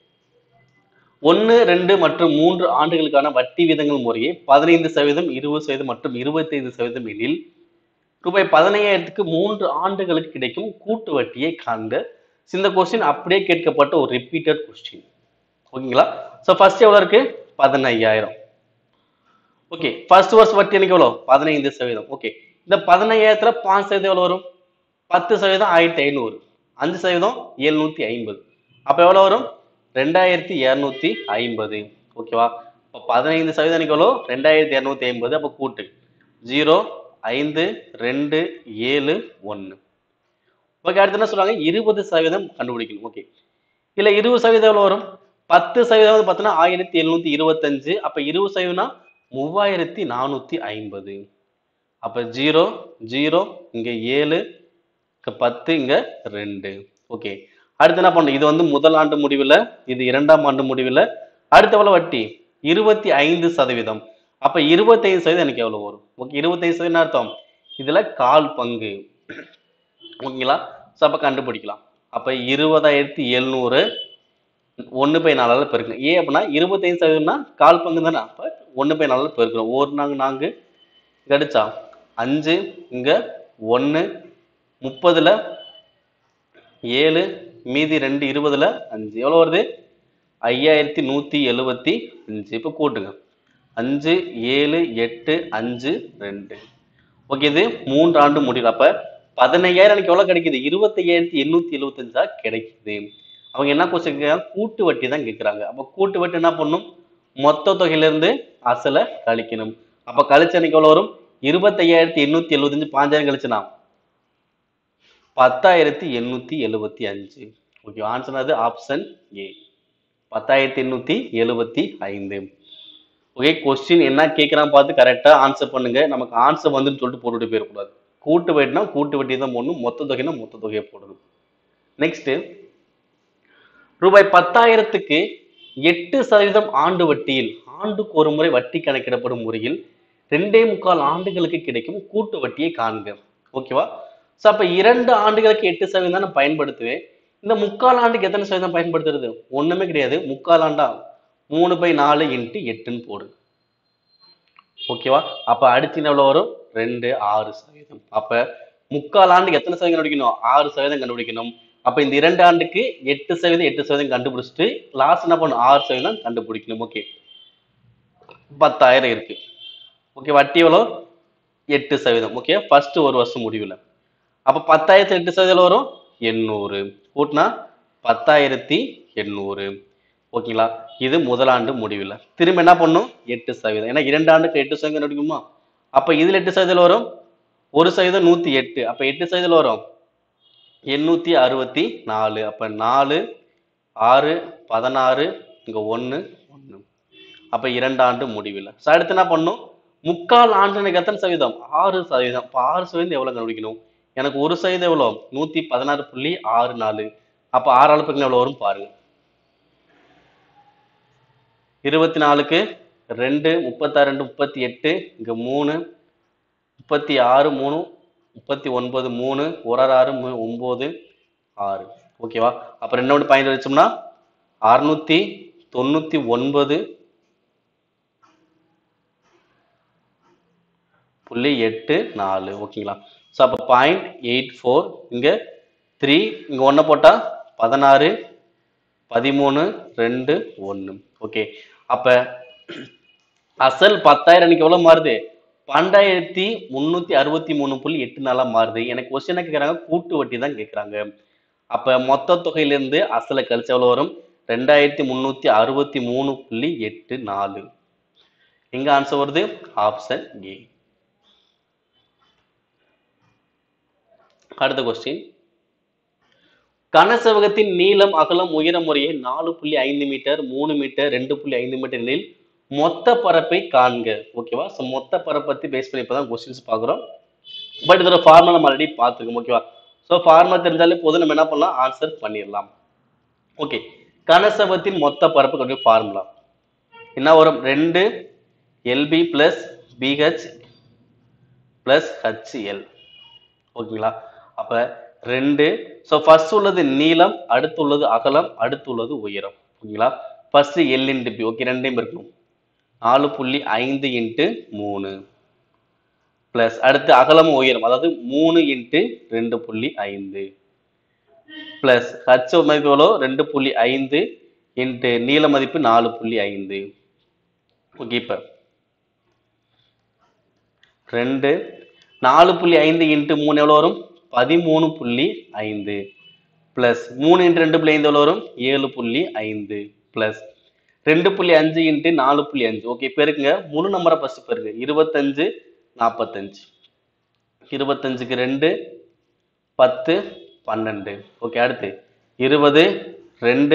ஒன்று ரெண்டு மற்றும் மூன்று ஆண்டுகளுக்கான வட்டி விதங்கள் முறையே பதினைந்து சதவீதம் இருபது சதவீதம் மற்றும் இருபத்தைந்து சதவீதம் எனில் ரூபாய் பதினையாயிரத்துக்கு மூன்று ஆண்டுகளுக்கு கிடைக்கும் கூட்டு வட்டியை காண்க இந்த கொஸ்டின் அப்படியே கேட்கப்பட்ட ஒரு ரிப்பீட்டட் கொஸ்டின் ஓகேங்களா ஸோ ஃபர்ஸ்ட் எவ்வளோ இருக்கு பதினையாயிரம் ஓகே ஃபர்ஸ்ட் வருஷம் வட்டி எனக்கு எவ்வளோ பதினைந்து சதவீதம் ஓகே இந்த பதினையாயிரத்துல பாஞ்சு சதவீதம் எவ்வளோ வரும் பத்து சதவீதம் ஆயிரத்தி ஐநூறு அஞ்சு சதவீதம் எழுநூத்தி ஐம்பது அப்போ எவ்வளோ வரும் ரெண்டாயிரத்தி இரநூத்தி ஐம்பது ஓகேவா இப்போ பதினைந்து சதவீதம் எனக்கு எவ்வளோ ரெண்டாயிரத்தி இரநூத்தி ஐம்பது அப்போ கூட்டு ஜீரோ ஐந்து ரெண்டு ஏழு ஒன்று ஓகே அடுத்து என்ன சொல்றாங்க இருபது சதவீதம் கண்டுபிடிக்கணும் ஓகே இல்ல இருபது சதவீதம் எவ்வளவு வரும் பத்து சதவீதம் வந்து பார்த்தீங்கன்னா ஆயிரத்தி எழுநூத்தி இருபத்தஞ்சு அப்ப இருபது சதவீதம்னா மூவாயிரத்தி நானூத்தி ஐம்பது அப்ப ஜீரோ ஜீரோ இங்க ஏழு இங்க பத்து இங்க ரெண்டு ஓகே அடுத்து என்ன பண்ணணும் இது வந்து முதல் ஆண்டு முடிவில் இது இரண்டாம் ஆண்டு முடிவில் அடுத்த எவ்வளவு வட்டி இருபத்தி ஐந்து சதவீதம் அப்ப இருபத்தைந்து சதவீதம் எனக்கு எவ்வளவு வரும் ஓகே இருபத்தைந்து சதவீதம் என்ன அர்த்தம் இதுல கால் பங்கு ஓகேங்களா ஸோ அப்போ கண்டுபிடிக்கலாம் அப்போ இருபதாயிரத்தி எழுநூறு ஒன்று பை நாலால் பெருக்கணும் ஏன் அப்படின்னா இருபத்தைந்து சதவீதம்னா கால் பங்கு தானே அப்போ ஒன்று பை நாலால் பெருக்கணும் ஒரு நாங்க நான்கு கிடைச்சா அஞ்சு இங்கே ஒன்று முப்பதில் ஏழு மீதி ரெண்டு இருபதுல அஞ்சு எவ்வளோ வருது ஐயாயிரத்தி நூற்றி எழுபத்தி அஞ்சு இப்போ கூட்டுங்க அஞ்சு ஏழு எட்டு அஞ்சு ரெண்டு ஓகே இது மூன்று ஆண்டு முடியல அப்ப பதினையாயிரம் எனக்கு எவ்வளவு கிடைக்குது இருபத்தையாயிரத்தி எண்ணூத்தி எழுபத்தஞ்சா கிடைக்குது அவங்க என்ன கொஸ்டின் கேட்கறாங்க கூட்டு வட்டி தான் கேட்கறாங்க அப்ப கூட்டு வட்டி என்ன பண்ணும் மொத்த தொகையில இருந்து அசலை கழிக்கணும் அப்ப கழிச்சு எனக்கு எவ்வளவு வரும் இருபத்தையாயிரத்தி எண்ணூத்தி எழுபத்தஞ்சு பாஞ்சாயிரம் கழிச்சுனா பத்தாயிரத்தி எண்ணூத்தி எழுபத்தி அஞ்சு ஓகே ஆன்சர் அது ஆப்ஷன் ஏ பத்தாயிரத்தி எண்ணூத்தி எழுபத்தி ஐந்து ஓகே கொஸ்டின் என்ன கேட்குறான் பார்த்து கரெக்டாக ஆன்சர் பண்ணுங்க நமக்கு ஆன்சர் வந்துன்னு சொல்லிட்டு போட்டுட்டு போயிடக்கூடாது கூட்டு வட்டினா கூட்டு வட்டி தான் போடணும் மொத்த தொகைனா மொத்த தொகையை போடணும் நெக்ஸ்ட் ரூபாய் பத்தாயிரத்துக்கு எட்டு சதவீதம் ஆண்டு வட்டியில் ஆண்டுக்கு ஒரு முறை வட்டி கணக்கிடப்படும் முறையில் ரெண்டே முக்கால் ஆண்டுகளுக்கு கிடைக்கும் கூட்டு வட்டியை காண்க ஓகேவா ஸோ அப்போ இரண்டு ஆண்டுகளுக்கு எட்டு சதவீதம் தான் நான் பயன்படுத்துவேன் இந்த முக்கால் ஆண்டுக்கு எத்தனை சதவீதம் பயன்படுத்துறது ஒண்ணுமே கிடையாது முக்கால் ஆண்டா மூணு பை நாலு இன்ட்டு எட்டுன்னு போடு ஓகேவா அப்ப அடுத்து என்ன எவ்வளவு வரும் ரெண்டு ஆறு சதவீதம் அப்ப முக்கால் ஆண்டுக்கு எத்தனை சதவீதம் கண்டுபிடிக்கணும் ஆறு சதவீதம் கண்டுபிடிக்கணும் அப்ப இந்த இரண்டு ஆண்டுக்கு எட்டு சதவீதம் எட்டு சதவீதம் கண்டுபிடிச்சிட்டு லாஸ்ட் என்ன பண்ணும் ஆறு சதவீதம் கண்டுபிடிக்கணும் ஓகே பத்தாயிரம் இருக்கு ஓகே வட்டி எவ்வளோ எட்டு சதவீதம் ஓகே ஃபர்ஸ்ட் ஒரு வருஷம் முடிவில் அப்ப பத்தாயிரத்தி எட்டு சதவீதம் வரும் எண்ணூறு கூட்டினா பத்தாயிரத்தி எண்ணூறு ஓகேங்களா இது முதலாண்டு முடிவில் திரும்ப என்ன பண்ணும் எட்டு சதவீதம் ஏன்னா இரண்டு ஆண்டுக்கு எட்டு சதவீதம் கண்டுபிடிக்குமா அப்ப இதுல எட்டு சதவீதம் வரும் ஒரு சதவீதம் நூத்தி எட்டு அப்ப எட்டு சதவீதம் வரும் எண்ணூத்தி அறுபத்தி நாலு அப்ப நாலு ஆறு பதினாறு இங்க ஒண்ணு ஒண்ணு அப்ப இரண்டு ஆண்டு முடிவில் ஸோ அடுத்து என்ன பண்ணும் முக்கால் ஆண்டு எனக்கு எத்தனை சதவீதம் ஆறு சதவீதம் அப்ப ஆறு சதவீதம் எவ்வளவு கண்டுபிடிக்கணும் எனக்கு ஒரு சதவீதம் எவ்வளவு நூத்தி பதினாறு புள்ளி ஆறு நாலு அப்ப ஆறு அளப்புக்கு எவ்வளவு வரும் பாருங்க இருபத்தி நாலுக்கு ரெண்டு முப்பத்தாறு ரெண்டு முப்பத்தி எட்டு இங்க மூணு முப்பத்தி ஆறு மூணு முப்பத்தி ஒன்பது மூணு ஒரு ஆறு ஆறு மூ- ஒன்பது ஆறு ஓகேவா அப்ப ரெண்டு ஒன்று பாயிண்ட் வச்சோம்னா அறுநூத்தி தொண்ணூத்தி ஒன்பது புள்ளி எட்டு நாலு ஓகேங்களா ஸோ அப்போ பாயிண்ட் எயிட் ஃபோர் இங்கே த்ரீ இங்கே ஒன்று போட்டால் பதினாறு பதிமூணு ரெண்டு ஒன்று ஓகே அப்போ அசல் பத்தாயிரம் எனக்கு எவ்வளோ மாறுது பன்னெண்டாயிரத்தி முந்நூற்றி அறுபத்தி மூணு புள்ளி எட்டு நாளாக மாறுது எனக்கு கொஸ்டின் என்ன கேட்குறாங்க கூட்டு வட்டி தான் கேட்குறாங்க அப்போ மொத்த தொகையிலேருந்து அசலை கழிச்சு எவ்வளோ வரும் ரெண்டாயிரத்தி முந்நூற்றி அறுபத்தி மூணு புள்ளி எட்டு நாலு எங்க ஆன்சர் வருது ஆப்ஷன் ஏ அடுத்த கொஸ்டின் கனசெவகத்தின் நீளம் அகலம் உயரம் முறையே நாலு புள்ளி ஐந்து மீட்டர் மூணு மீட்டர் ரெண்டு புள்ளி ஐந்து மீட்டர் எனில் மொத்த பரப்பை காண்க ஓகேவா ஸோ மொத்த பரப்பை பத்தி பேஸ் பண்ணி இப்பதான் கொஸ்டின்ஸ் பார்க்குறோம் பட் இதோட ஃபார்முலா நம்ம ஆல்ரெடி பார்த்துருக்கோம் ஓகேவா ஸோ ஃபார்முலா தெரிஞ்சாலே போதும் நம்ம என்ன பண்ணலாம் ஆன்சர் பண்ணிடலாம் ஓகே கனசெவகத்தின் மொத்த பரப்பு கொஞ்சம் ஃபார்முலா என்ன வரும் ரெண்டு LB plus BH plus HL ஓகேங்களா அப்ப ரெண்டு ஸோ ஃபர்ஸ்ட் உள்ளது நீளம் அடுத்து உள்ளது அகலம் அடுத்து உள்ளது உயரம் ஓகேங்களா first L into B okay ரெண்டையும் இருக்கணும் நாலு புள்ளி ஐந்து இன்ட்டு மூணு பிளஸ் அடுத்து அகலம் உயரம் அதாவது மூணு இன்ட்டு ரெண்டு புள்ளி ஐந்து பிளஸ் ஹச் மதிப்பு எவ்வளோ ரெண்டு புள்ளி ஐந்து இன்ட்டு நீள மதிப்பு நாலு புள்ளி ஐந்து ஓகே இப்போ ரெண்டு நாலு புள்ளி ஐந்து இன்ட்டு மூணு எவ்வளோ வரும் பதிமூணு புள்ளி ஐந்து பிளஸ் மூணு இன்ட்டு ரெண்டு புள்ளி ஐந்து எவ்வளோ வரும் ஏழு புள்ளி ஐந்து பிளஸ் ரெண்டு புள்ளி அஞ்சு இன்ட்டு நாலு புள்ளி அஞ்சு ஓகே பெருக்குங்க முழு நம்பரை ஃபர்ஸ்ட் பெருங்க இருபத்தஞ்சு நாற்பத்தஞ்சு இருபத்தஞ்சுக்கு ரெண்டு பத்து பன்னெண்டு ஓகே அடுத்து இருபது ரெண்டு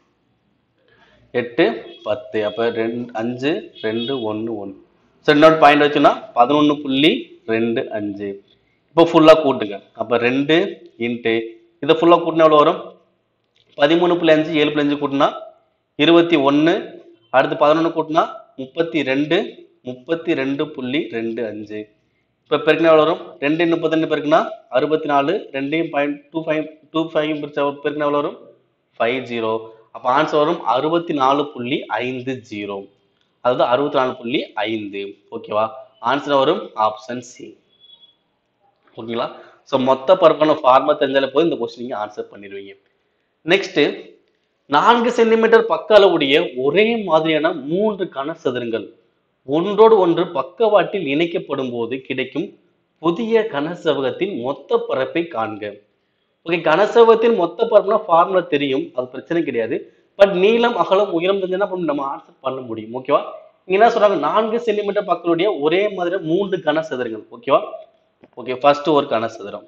எட்டு பத்து அப்போ ரெண்டு அஞ்சு ரெண்டு ஒன்று ஒன்று ஸோ இன்னொரு பாயிண்ட் வச்சுன்னா பதினொன்று புள்ளி ரெண்டு அஞ்சு இப்போ ஃபுல்லாக கூட்டுங்க அப்போ ரெண்டு இன்ட்டு இதை ஃபுல்லாக கூட்டினா எவ்வளோ வரும் பதிமூணு புள்ளி அஞ்சு ஏழு புள்ளி அஞ்சு கூட்டினா இருபத்தி ஒன்று அடுத்து பதினொன்று கூட்டினா முப்பத்தி ரெண்டு முப்பத்தி ரெண்டு புள்ளி ரெண்டு அஞ்சு இப்போ பெருக்கினா எவ்வளோ வரும் ரெண்டு முப்பத்தெண்டு பெருக்குனா அறுபத்தி நாலு ரெண்டையும் point two five two five பிரிச்சா பெருக்கினா எவ்வளோ வரும் ஃபைவ் ஜீரோ அப்போ ஆன்சர் வரும் அறுபத்தி நாலு புள்ளி ஐந்து ஜீரோ அதாவது அறுபத்தி நாலு புள்ளி ஐந்து ஓகேவா ஆன்சர் வரும் ஆப்ஷன் சி ஓகேங்களா ஸோ மொத்த பரப்பான ஃபார்மா தெரிஞ்சாலே போது இந்த கொஸ்டின் நீங்கள் ஆன்சர் பண்ணிடுவீங்க நெக்ஸ்ட் நான்கு சென்டிமீட்டர் பக்க அளவுடைய ஒரே மாதிரியான மூன்று கனசதுரங்கள் ஒன்றோடு ஒன்று பக்கவாட்டில் இணைக்கப்படும் போது கிடைக்கும் புதிய கனசெவகத்தின் மொத்த பரப்பை காண்க ஓகே கனசெவகத்தின் மொத்த பரப்புனா ஃபார்முலா தெரியும் அது பிரச்சனை கிடையாது பட் நீளம் அகலம் உயரம் தெரிஞ்சுன்னா அப்ப நம்ம ஆன்சர் பண்ண முடியும் ஓகேவா இங்க என்ன சொல்றாங்க நான்கு சென்டிமீட்டர் பக்கத்துடைய ஒரே மாதிரி மூன்று கனசதுரங்கள் ஓகேவா ஓகே ஃபர்ஸ்ட் ஒரு கனசதுரம்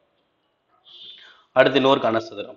அடுத்து இன்னொரு கனசதுரம்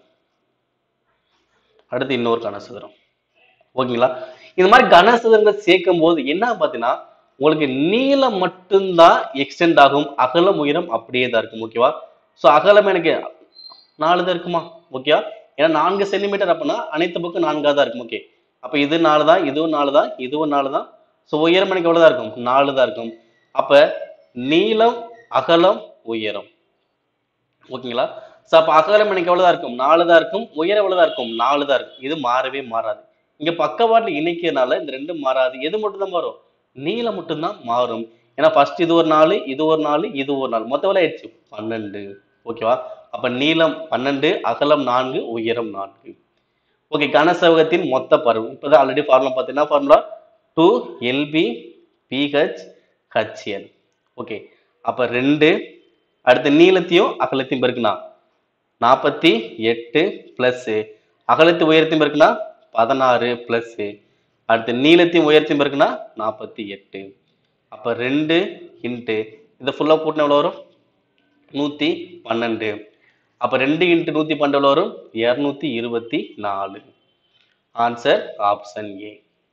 அடுத்து இன்னொரு கனசதுரம் ஓகேங்களா இந்த மாதிரி கனசதுரங்கள் சேர்க்கும் போது என்ன பார்த்தீங்கன்னா உங்களுக்கு நீளம் மட்டும்தான் எக்ஸ்டெண்ட் ஆகும் அகலம் உயரம் அப்படியே தான் இருக்கும் ஓகேவா ஸோ அகலம் எனக்கு நாலு தான் இருக்குமா ஓகேவா ஏன்னா நான்கு சென்டிமீட்டர் அப்படின்னா அனைத்து பக்கம் நான்காக தான் இருக்கும் ஓகே அப்போ இது நாலு தான் இதுவும் நாலு தான் இதுவும் நாலு தான் ஸோ உயரம் எனக்கு எவ்வளோ தான் இருக்கும் நாலு தான் இருக்கும் அப்போ நீளம் அகலம் உயரம் ஓகேங்களா ஸோ அப்போ அகலம் எனக்கு எவ்வளோ தான் இருக்கும் நாலு தான் இருக்கும் உயரம் எவ்வளோ தான் இருக்கும் நாலு தான் இருக்கும் இது மாறவே மாறாது இங்க பக்கவாட்டில் இணைக்கிறதுனால இந்த ரெண்டும் மாறாது எது மட்டும் தான் மாறும் நீளம் மட்டும்தான் மாறும் ஏன்னா ஃபர்ஸ்ட் இது ஒரு நாலு இது ஒரு நாலு இது ஒரு நாலு மொத்தம் எவ்வளோ ஆயிடுச்சு பன்னெண்டு ஓகேவா அப்ப நீளம் பன்னெண்டு அகலம் நான்கு உயரம் நான்கு ஓகே கனசெவகத்தின் மொத்த பருவம் இப்போதான் ஆல்ரெடி ஃபார்முலா பார்த்தீங்கன்னா formula two LB BH HL okay அப்ப ரெண்டு அடுத்து நீளத்தையும் அகலத்தையும் பெருக்குனா நாற்பத்தி எட்டு பிளஸ் அகலத்து உயரத்தையும் இருக்குன்னா பதினாறு பிளஸ் அடுத்து நீளத்தையும் உயரத்தையும் இருக்குன்னா நாற்பத்தி எட்டு அப்போ ரெண்டு இன்ட்டு இதை ஃபுல்லாக கூட்டினா எவ்வளோ வரும் நூற்றி பன்னெண்டு அப்போ ரெண்டு இன்ட்டு நூற்றி பன்னெண்டு எவ்வளோ வரும் இரநூத்தி இருபத்தி நாலு ஆன்சர் ஆப்ஷன் ஏ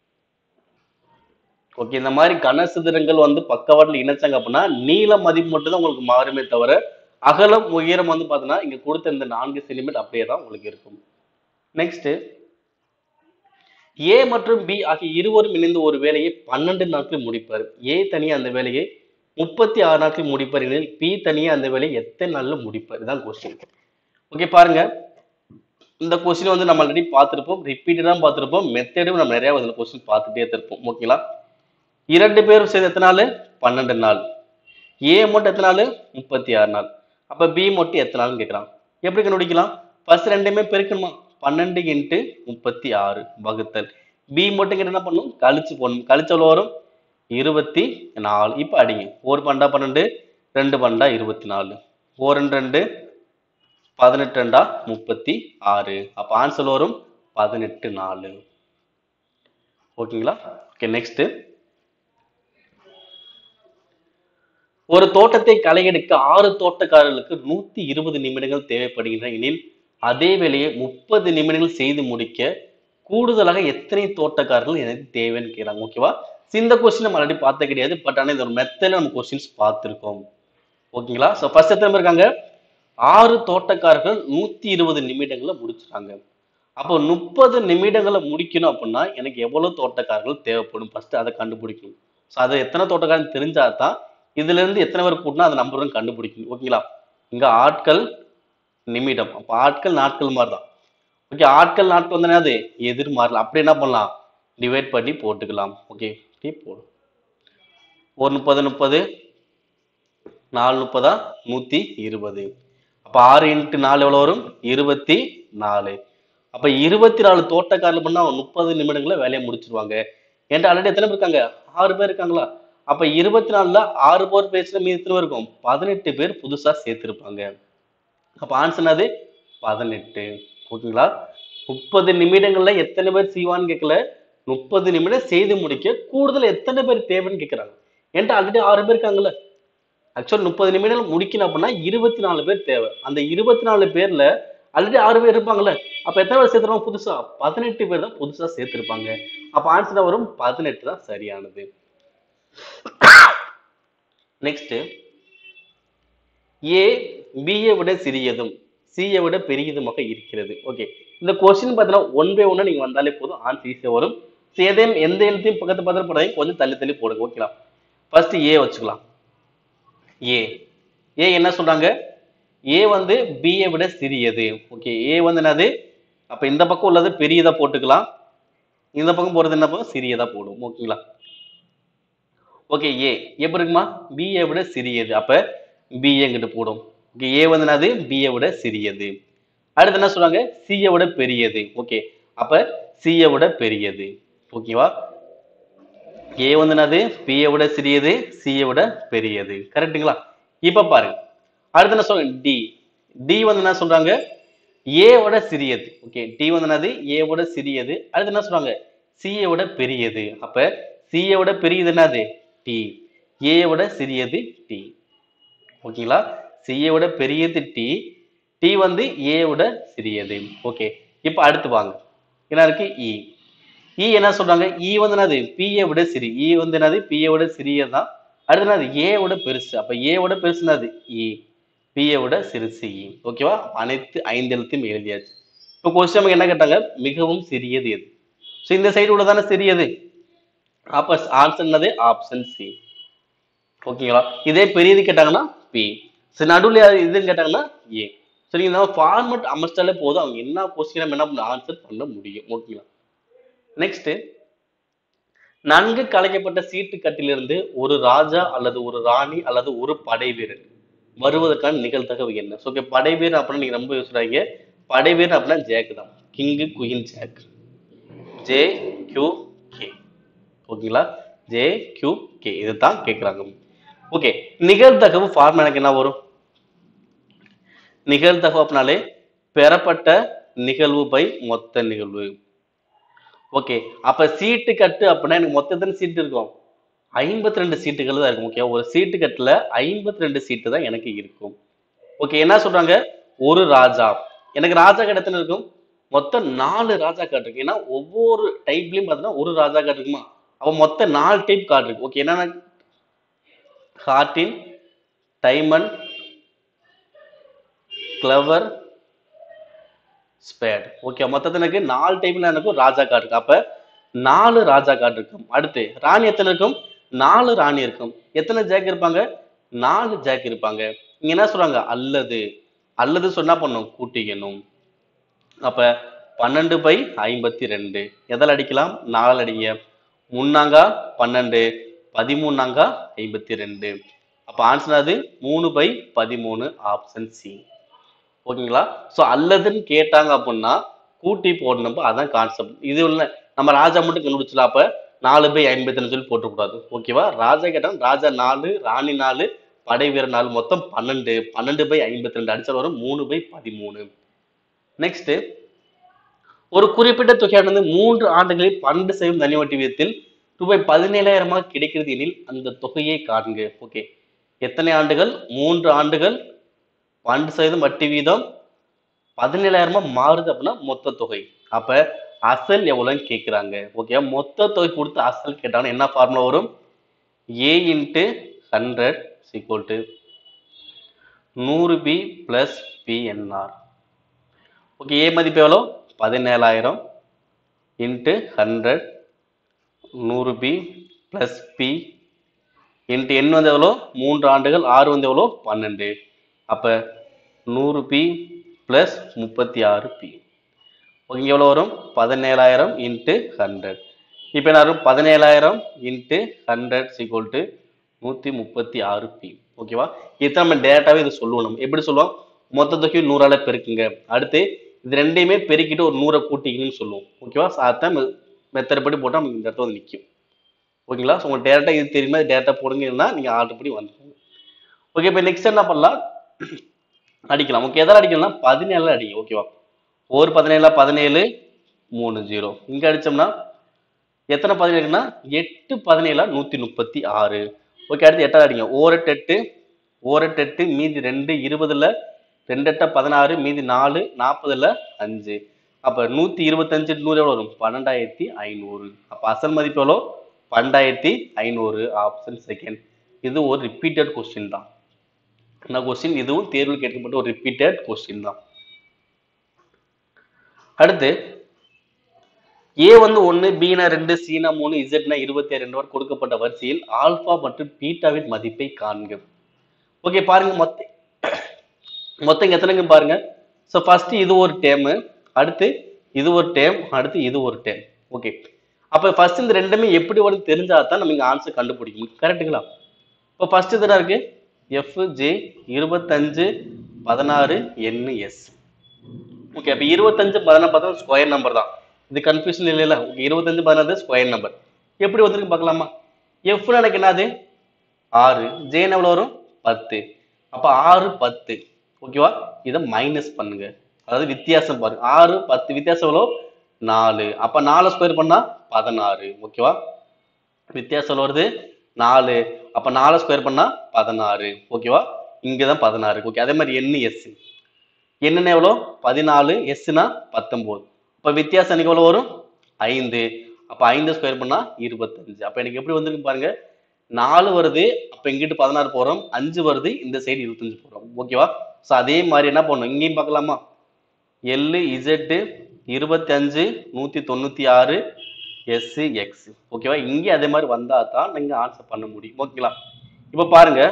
ஓகே இந்த மாதிரி கனசதுரங்கள் வந்து பக்கவாட்டில் இணைச்சாங்க அப்படின்னா நீள மதிப்பு மட்டும் தான் உங்களுக்கு மாறுமே தவிர அகலம் உயரம் வந்து பார்த்தீங்கன்னா இங்க கொடுத்த இந்த நான்கு சென்டிமீட்டர் அப்படியே தான் உங்களுக்கு இருக்கும் நெக்ஸ்ட் ஏ மற்றும் பி ஆகிய இருவரும் இணைந்து ஒரு வேலையை பன்னெண்டு நாட்களில் முடிப்பார் ஏ தனியா அந்த வேலையை முப்பத்தி ஆறு நாட்களில் முடிப்பார் எனில் பி தனியா அந்த வேலையை எத்தனை நாள்ல முடிப்பார் இதுதான் கொஸ்டின் ஓகே பாருங்க இந்த கொஸ்டின் வந்து நம்ம ஆல்ரெடி பார்த்துருப்போம் ரிப்பீட்டடாக பார்த்துருப்போம் மெத்தடும் நம்ம நிறைய இந்த கொஸ்டின் பார்த்துட்டே இருப்போம் ஓகேங்களா இரண்டு பேரும் சேர்ந்து எத்தனை நாள் பன்னெண்டு நாள் ஏ மட்டும் எத்தனை நாள் முப்பத்தி ஆறு நாள் அப்ப பி மட்டும் எத்தனை நாள்னு கேட்குறான் எப்படி கண்டுபிடிக்கலாம் ஃபர்ஸ்ட் ரெண்டுமே பெருக்கணுமா பன்னெண்டு இன்ட்டு முப்பத்தி ஆறு வகுத்தல் பி மட்டும் இங்க என்ன பண்ணும் கழிச்சு போடணும் கழிச்சு எவ்வளோ வரும் இருபத்தி நாலு இப்போ அடிங்க ஒரு பண்டா பன்னெண்டு ரெண்டு பண்டா இருபத்தி நாலு ஒரு ரெண்டு ரெண்டு பதினெட்டு ரெண்டா முப்பத்தி ஆறு அப்போ ஆன்சர் வரும் பதினெட்டு நாலு ஓகேங்களா ஓகே நெக்ஸ்ட் ஒரு தோட்டத்தை களையெடுக்க ஆறு தோட்டக்காரர்களுக்கு நூத்தி இருபது நிமிடங்கள் தேவைப்படுகின்றன எனில் அதே வேலையை முப்பது நிமிடங்கள் செய்து முடிக்க கூடுதலாக எத்தனை தோட்டக்காரர்கள் எனக்கு தேவைன்னு கேட்குறாங்க ஓகேவா So, இந்த கொஸ்டின் நம்ம ஆல்ரெடி பார்த்த கிடையாது பட் ஆனால் இந்த ஒரு மெத்தடில் நம்ம கொஸ்டின்ஸ் பார்த்துருக்கோம் ஓகேங்களா ஸோ ஃபர்ஸ்ட் எத்தனை பேர் இருக்காங்க ஆறு தோட்டக்காரர்கள் நூத்தி இருபது நிமிடங்களை முடிச்சிட்டாங்க அப்போ முப்பது நிமிடங்களை முடிக்கணும் அப்படின்னா எனக்கு எவ்வளவு தோட்டக்காரர்கள் தேவைப்படும் ஃபர்ஸ்ட் அதை கண்டுபிடிக்கணும் ஸோ அதை எத்தனை தோட்டக்காரன் தெரிஞ்சா தான் இதுல இருந்து எத்தனை பேர் கூட்டினா அந்த நம்பரும் கண்டுபிடிக்கணும் ஓகேங்களா இங்க ஆட்கள் நிமிடம் அப்போ ஆட்கள் நாட்கள் மாதிரி தான் ஓகே ஆட்கள் நாட்கள் வந்து என்னது எதிர் மாறலாம் அப்படி என்ன பண்ணலாம் டிவைட் பண்ணி போட்டுக்கலாம் ஓகே ஓகே போடும் ஒரு முப்பது முப்பது நாலு முப்பதா நூத்தி இருபது அப்ப ஆறு இன்ட்டு நாலு எவ்வளவு வரும் இருபத்தி நாலு அப்ப இருபத்தி நாலு தோட்டக்காரர்கள் பண்ணா முப்பது நிமிடங்கள வேலையை முடிச்சிருவாங்க என்கிட்ட ஆல்ரெடி எத்தனை பேர் இருக்காங்க ஆறு பேர் இருக்காங்களா அப்ப இருபத்தி நாலுல ஆறு பேர் பேசுற மீது எத்தனை பேர் இருக்கும் பதினெட்டு பேர் புதுசா சேர்த்திருப்பாங்க அப்ப ஆன்சர் என்னது பதினெட்டு ஓகேங்களா முப்பது நிமிடங்கள்ல எத்தனை பேர் செய்வான்னு கேட்கல முப்பது நிமிடம் செய்து முடிக்க கூடுதல் எத்தனை பேர் தேவைன்னு கேட்கறாங்க என்கிட்ட ஆல்ரெடி ஆறு பேர் இருக்காங்கல்ல ஆக்சுவல் முப்பது நிமிடம் முடிக்கணும் அப்படின்னா இருபத்தி நாலு பேர் தேவை அந்த இருபத்தி நாலு பேர்ல ஆல்ரெடி ஆறு பேர் இருப்பாங்கல்ல அப்ப எத்தனை பேர் சேர்த்துருவாங்க புதுசா பதினெட்டு பேர் தான் புதுசா சேர்த்திருப்பாங்க அப்ப ஆன்சர் வரும் பதினெட்டு தான் சரியானது நெக்ஸ்ட் ஏ பிஏ விட சிறியதும் சியை விட பெரியதுமாக இருக்கிறது ஓகே இந்த கொஸ்டின் பார்த்தீங்கன்னா ஒன் பை ஒன்னு நீங்க வந்தாலே போதும் ஆன்சர் ஈஸியாக வரும் So, எதையும் எந்த எழுத்தையும் பக்கத்து பக்கத்துல போடாதீங்க கொஞ்சம் தள்ளி தள்ளி போடுங்க ஓகேங்களா ஃபர்ஸ்ட் ஏ வச்சுக்கலாம் ஏ ஏ என்ன சொல்றாங்க ஏ வந்து பிஏ விட சிறியது ஓகே ஏ வந்து என்னது அப்ப இந்த பக்கம் உள்ளது பெரியதா போட்டுக்கலாம் இந்த பக்கம் போறது என்ன பக்கம் சிறியதா போடும் ஓகேங்களா ஓகே ஏ எப்படி இருக்குமா பிஏ விட சிறியது அப்ப பிஏ கிட்ட போடும் ஓகே ஏ வந்து என்னது பிஏ விட சிறியது அடுத்து என்ன சொல்றாங்க சியை விட பெரியது ஓகே அப்ப சியை விட பெரியது ஓகேவா ஏ வந்து என்னது பியை விட சிறியது சியை விட பெரியது கரெக்ட்டுங்களா இப்ப பாருங்க அடுத்து என்ன சொல்றாங்க டி டி வந்து என்ன சொல்றாங்க ஏ விட சிறியது ஓகே டி வந்து என்னது ஏ விட சிறியது அடுத்து என்ன சொல்றாங்க சியை விட பெரியது அப்ப சியை விட பெரியது என்னது டி ஏ விட சிறியது டி ஓகேங்களா சியை விட பெரியது டி டி வந்து ஏ விட சிறியது ஓகே இப்போ அடுத்து வாங்க என்ன இருக்கு இ இ என்ன சொல்றாங்க இ வந்து என்னது பிஏ விட சிறி இ வந்து என்னது பிஏ விட சிறியதான் அடுத்து என்னது ஏ விட பெருசு அப்ப ஏ விட பெருசு என்னது இ பிஏ விட சிறுசு இ ஓகேவா அனைத்து ஐந்து எழுத்தையும் எழுதியாச்சு இப்போ கொஸ்டின் நமக்கு என்ன கேட்டாங்க மிகவும் சிறியது எது ஸோ இந்த சைடு உள்ள தானே சிறியது அப்ப ஆன்சர் என்னது ஆப்ஷன் சி ஓகேங்களா இதே பெரியது கேட்டாங்கன்னா பி சரி நடுவில் இதுன்னு கேட்டாங்கன்னா ஏ சரி இந்த ஃபார்மட் அமைச்சாலே போதும் அவங்க என்ன கொஸ்டின் நம்ம என்ன பண்ண ஆன்சர் பண்ண முடியும் ஓகேங்களா நெக்ஸ்ட் நன்கு கலைக்கப்பட்ட சீட்டுக்கட்டிலிருந்து ஒரு ராஜா அல்லது ஒரு ராணி அல்லது ஒரு படை வீரர் வருவதற்கான நிகழ்தகவு என்ன ஸோ ஓகே படை வீரர் அப்படின்னா நீங்க ரொம்ப யோசிறாங்க படை வீரர் அப்படின்னா ஜேக் தான் king queen jack J Q K ஓகேங்களா ஜே கியூ கே இதுதான் கேட்குறாங்க ஓகே நிகழ்தகவு ஃபார்ம் எனக்கு என்ன வரும் நிகழ்தகவு அப்படின்னாலே பெறப்பட்ட நிகழ்வு பை மொத்த நிகழ்வு ஓகே அப்ப சீட்டு கட்டு அப்படின்னா எனக்கு மொத்தത്തിന് சீட்டு இருக்கும் ஐம்பத்தி ரெண்டு சீட்டுகள் தான் இருக்கும் ஓகே ஒரு சீட்டு கட்டுல ஐம்பத்தி ரெண்டு சீட்டு தான் எனக்கு இருக்கும் ஓகே என்ன சொல்றாங்க ஒரு ராஜா எனக்கு ராஜா கார்டு எத்தனை இருக்கும் மொத்தம் நாலு ராஜா கார்டு இருக்கு ஏன்னா ஒவ்வொரு டைப்லயும் பார்த்தீங்கன்னா ஒரு ராஜா கார்டு இருக்குமா அப்ப மொத்தம் நாலு டைப் கார்டு இருக்கு ஓகே என்னன்னா ஹார்டின் டைமண்ட் கிளவர் ஸ்பேட் ஓகே மொத்தத்துல எனக்கு நாலு டைப்ல எனக்கு ராஜா கார்டு இருக்கு அப்ப நாலு ராஜா கார்டு இருக்கும் அடுத்து ராணி எத்தனை இருக்கும் நாலு ராணி இருக்கும் எத்தனை ஜாக் இருப்பாங்க நாலு ஜாக் இருப்பாங்க இங்க என்ன சொல்றாங்க அல்லது அல்லது சொன்னா பண்ணும் கூட்டிக்கணும் அப்ப பன்னெண்டு பை ஐம்பத்தி ரெண்டு எதில் அடிக்கலாம் நாலு அடிங்க முன்னாங்கா பன்னெண்டு பதிமூணாங்கா ஐம்பத்தி ரெண்டு அப்ப ஆன்சர் அது மூணு பை பதிமூணு ஆப்ஷன் சி ஓகேங்களா ஸோ அல்லதுன்னு கேட்டாங்க அப்படின்னா கூட்டி போடணும் அதான் கான்செப்ட் இது உள்ள நம்ம ராஜா மட்டும் கண்டுபிடிச்சலாம் அப்ப நாலு பை ஐம்பத்தி சொல்லி போட்டுக்கூடாது ஓகேவா ராஜா கேட்டான் ராஜா நாலு ராணி நாலு படை வீரர் நாலு மொத்தம் பன்னெண்டு பன்னெண்டு பை ஐம்பத்தி ரெண்டு அடிச்சால் வரும் மூணு பை பதிமூணு நெக்ஸ்ட் ஒரு குறிப்பிட்ட தொகையானது மூன்று ஆண்டுகளில் பன்னெண்டு சதவீதம் தனி வட்டி விதத்தில் ரூபாய் பதினேழாயிரமாக கிடைக்கிறது எனில் அந்த தொகையை காண்க ஓகே எத்தனை ஆண்டுகள் மூன்று ஆண்டுகள் பன்னெண்டு சதவீதம் வட்டி வீதம் பதினேழாயிரமா மாறுது அப்படின்னா மொத்த தொகை அப்ப அசல் எவ்வளோன்னு கேட்குறாங்க ஓகே மொத்த தொகை கொடுத்து அசல் கேட்டாங்கன்னா என்ன ஃபார்முலா வரும் A into hundred equal to நூறு B plus PNR okay A மதிப்பு எவ்வளோ பதினேழாயிரம் இன்ட்டு ஹண்ட்ரட் நூறு பி ப்ளஸ் பி இன்ட்டு எண் வந்து எவ்வளோ மூன்று ஆண்டுகள் ஆறு வந்து எவ்வளோ பன்னெண்டு அப்போ நூறு பி ப்ளஸ் முப்பத்தி ஆறு பி இங்கே எவ்வளோ வரும் பதினேழாயிரம் இன்ட்டு ஹண்ட்ரட் இப்போ என்ன வரும் பதினேழாயிரம் இன்ட்டு ஹண்ட்ரட் சீக்வல் டு நூற்றி முப்பத்தி ஆறு பி ஓகேவா இதான் நம்ம டேரெக்டாகவே இது சொல்லுவோம் நம்ம எப்படி சொல்லுவோம் மொத்த தொகையை நூறால பெருக்குங்க அடுத்து இது ரெண்டையுமே பெருக்கிட்டு ஒரு நூறை கூட்டிக்கணும்னு சொல்லுவோம் ஓகேவா அதான் மெத்தட் படி போட்டால் நமக்கு இந்த இடத்துல வந்து நிற்கும் ஓகேங்களா ஸோ உங்களுக்கு டேரெக்டாக இது தெரியுமா டேரெக்டாக போடுங்கன்னா நீங்கள் ஆர்டர் படி வந்துக்கோங்க ஓகே இப்போ நெக்ஸ்ட் என்ன பண்ணலாம் அடிக்கலாம் ஓகே எதாவது அடிக்கலாம்னா பதினேழு அடிங்க ஓகேவா ஒரு பதினேழு பதினேழு மூணு ஜீரோ இங்கே அடிச்சோம்னா எத்தனை பதினேழுனா எட்டு பதினேழா நூற்றி முப்பத்தி ஆறு ஓகே அடுத்து எட்டாவது அடிங்க ஓரெட்டு எட்டு ஓரெட்டு எட்டு மீதி ரெண்டு இருபதுல ரெண்டு எட்டா பதினாறு மீதி நாலு நாற்பதுல அஞ்சு அப்போ நூற்றி இருபத்தஞ்சு நூறு எவ்வளோ வரும் பன்னெண்டாயிரத்தி ஐநூறு அப்போ அசல் மதிப்பு எவ்வளோ பன்னெண்டாயிரத்தி ஐநூறு ஆப்ஷன் செகண்ட் இது ஒரு ரிப்பீட்டட் கொஸ்டின் தான் என்ன கொஸ்டின் இதுவும் தேர்வில் கேட்கப்பட்ட ஒரு ரிப்பீட்டட் கொஸ்டின் தான் அடுத்து ஏ வந்து ஒன்று பீனா ரெண்டு சீனா மூணு இசட்னா இருபத்தி ரெண்டு வரை கொடுக்கப்பட்ட வரிசையில் ஆல்பா மற்றும் பீட்டாவின் மதிப்பை காண்க ஓகே பாருங்க மொத்த மொத்தம் இங்க எத்தனைங்க பாருங்க ஸோ ஃபர்ஸ்ட் இது ஒரு டேமு அடுத்து இது ஒரு டேம் அடுத்து இது ஒரு டேம் ஓகே அப்போ ஃபர்ஸ்ட் இந்த ரெண்டுமே எப்படி வருது தெரிஞ்சா தான் நம்ம இங்க ஆன்சர் கண்டுபிடிக்கணும் கரெக்டுங்களா இப்போ ஃபர்ஸ்ட் இதுனா இருக்கு எஃப் ஜே இருபத்தஞ்சு பதினாறு என் எஸ் ஓகே அப்போ இருபத்தஞ்சு பதினாறு பார்த்தா ஸ்கொயர் நம்பர் தான் இது கன்ஃபியூஷன் இல்லைல்ல ஓகே இருபத்தஞ்சு பதினாறு ஸ்கொயர் நம்பர் எப்படி வந்திருக்கு பார்க்கலாமா எஃப் எனக்கு என்னது ஆறு ஜேன் எவ்வளோ வரும் பத்து அப்போ ஆறு பத்து ஓகேவா இதை மைனஸ் பண்ணுங்க அதாவது வித்தியாசம் பாருங்க ஆறு பத்து வித்தியாசம் எவ்வளோ நாலு அப்போ நாலு ஸ்கொயர் பண்ணா பதினாறு ஓகேவா வித்தியாசம் எவ்வளோ வருது நாலு அப்போ நாலு ஸ்கொயர் பண்ணா பதினாறு ஓகேவா இங்கே தான் பதினாறு ஓகே அதே மாதிரி எண்ணு எஸ் என்னென்ன எவ்வளோ பதினாலு எஸ்னா பத்தொம்போது அப்போ வித்தியாசம் எனக்கு எவ்வளோ வரும் ஐந்து அப்போ ஐந்து ஸ்கொயர் பண்ணா இருபத்தஞ்சு அப்போ எனக்கு எப்படி வந்திருக்கு பாருங்க நாலு வருது அப்போ இங்கிட்டு பதினாறு போகிறோம் அஞ்சு வருது இந்த சைடு இருபத்தஞ்சு போகிறோம் ஓகேவா ஸோ அதே மாதிரி என்ன பண்ணணும் இங்கேயும் பார்க்கலாமா எல்லு இசட்டு இருபத்தஞ்சு நூற்றி தொண்ணூற்றி ஆறு எஸ் எக்ஸ் ஓகேவா இங்கே அதே மாதிரி வந்தால் தான் நீங்கள் ஆன்சர் பண்ண முடியும் ஓகேங்களா இப்போ பாருங்க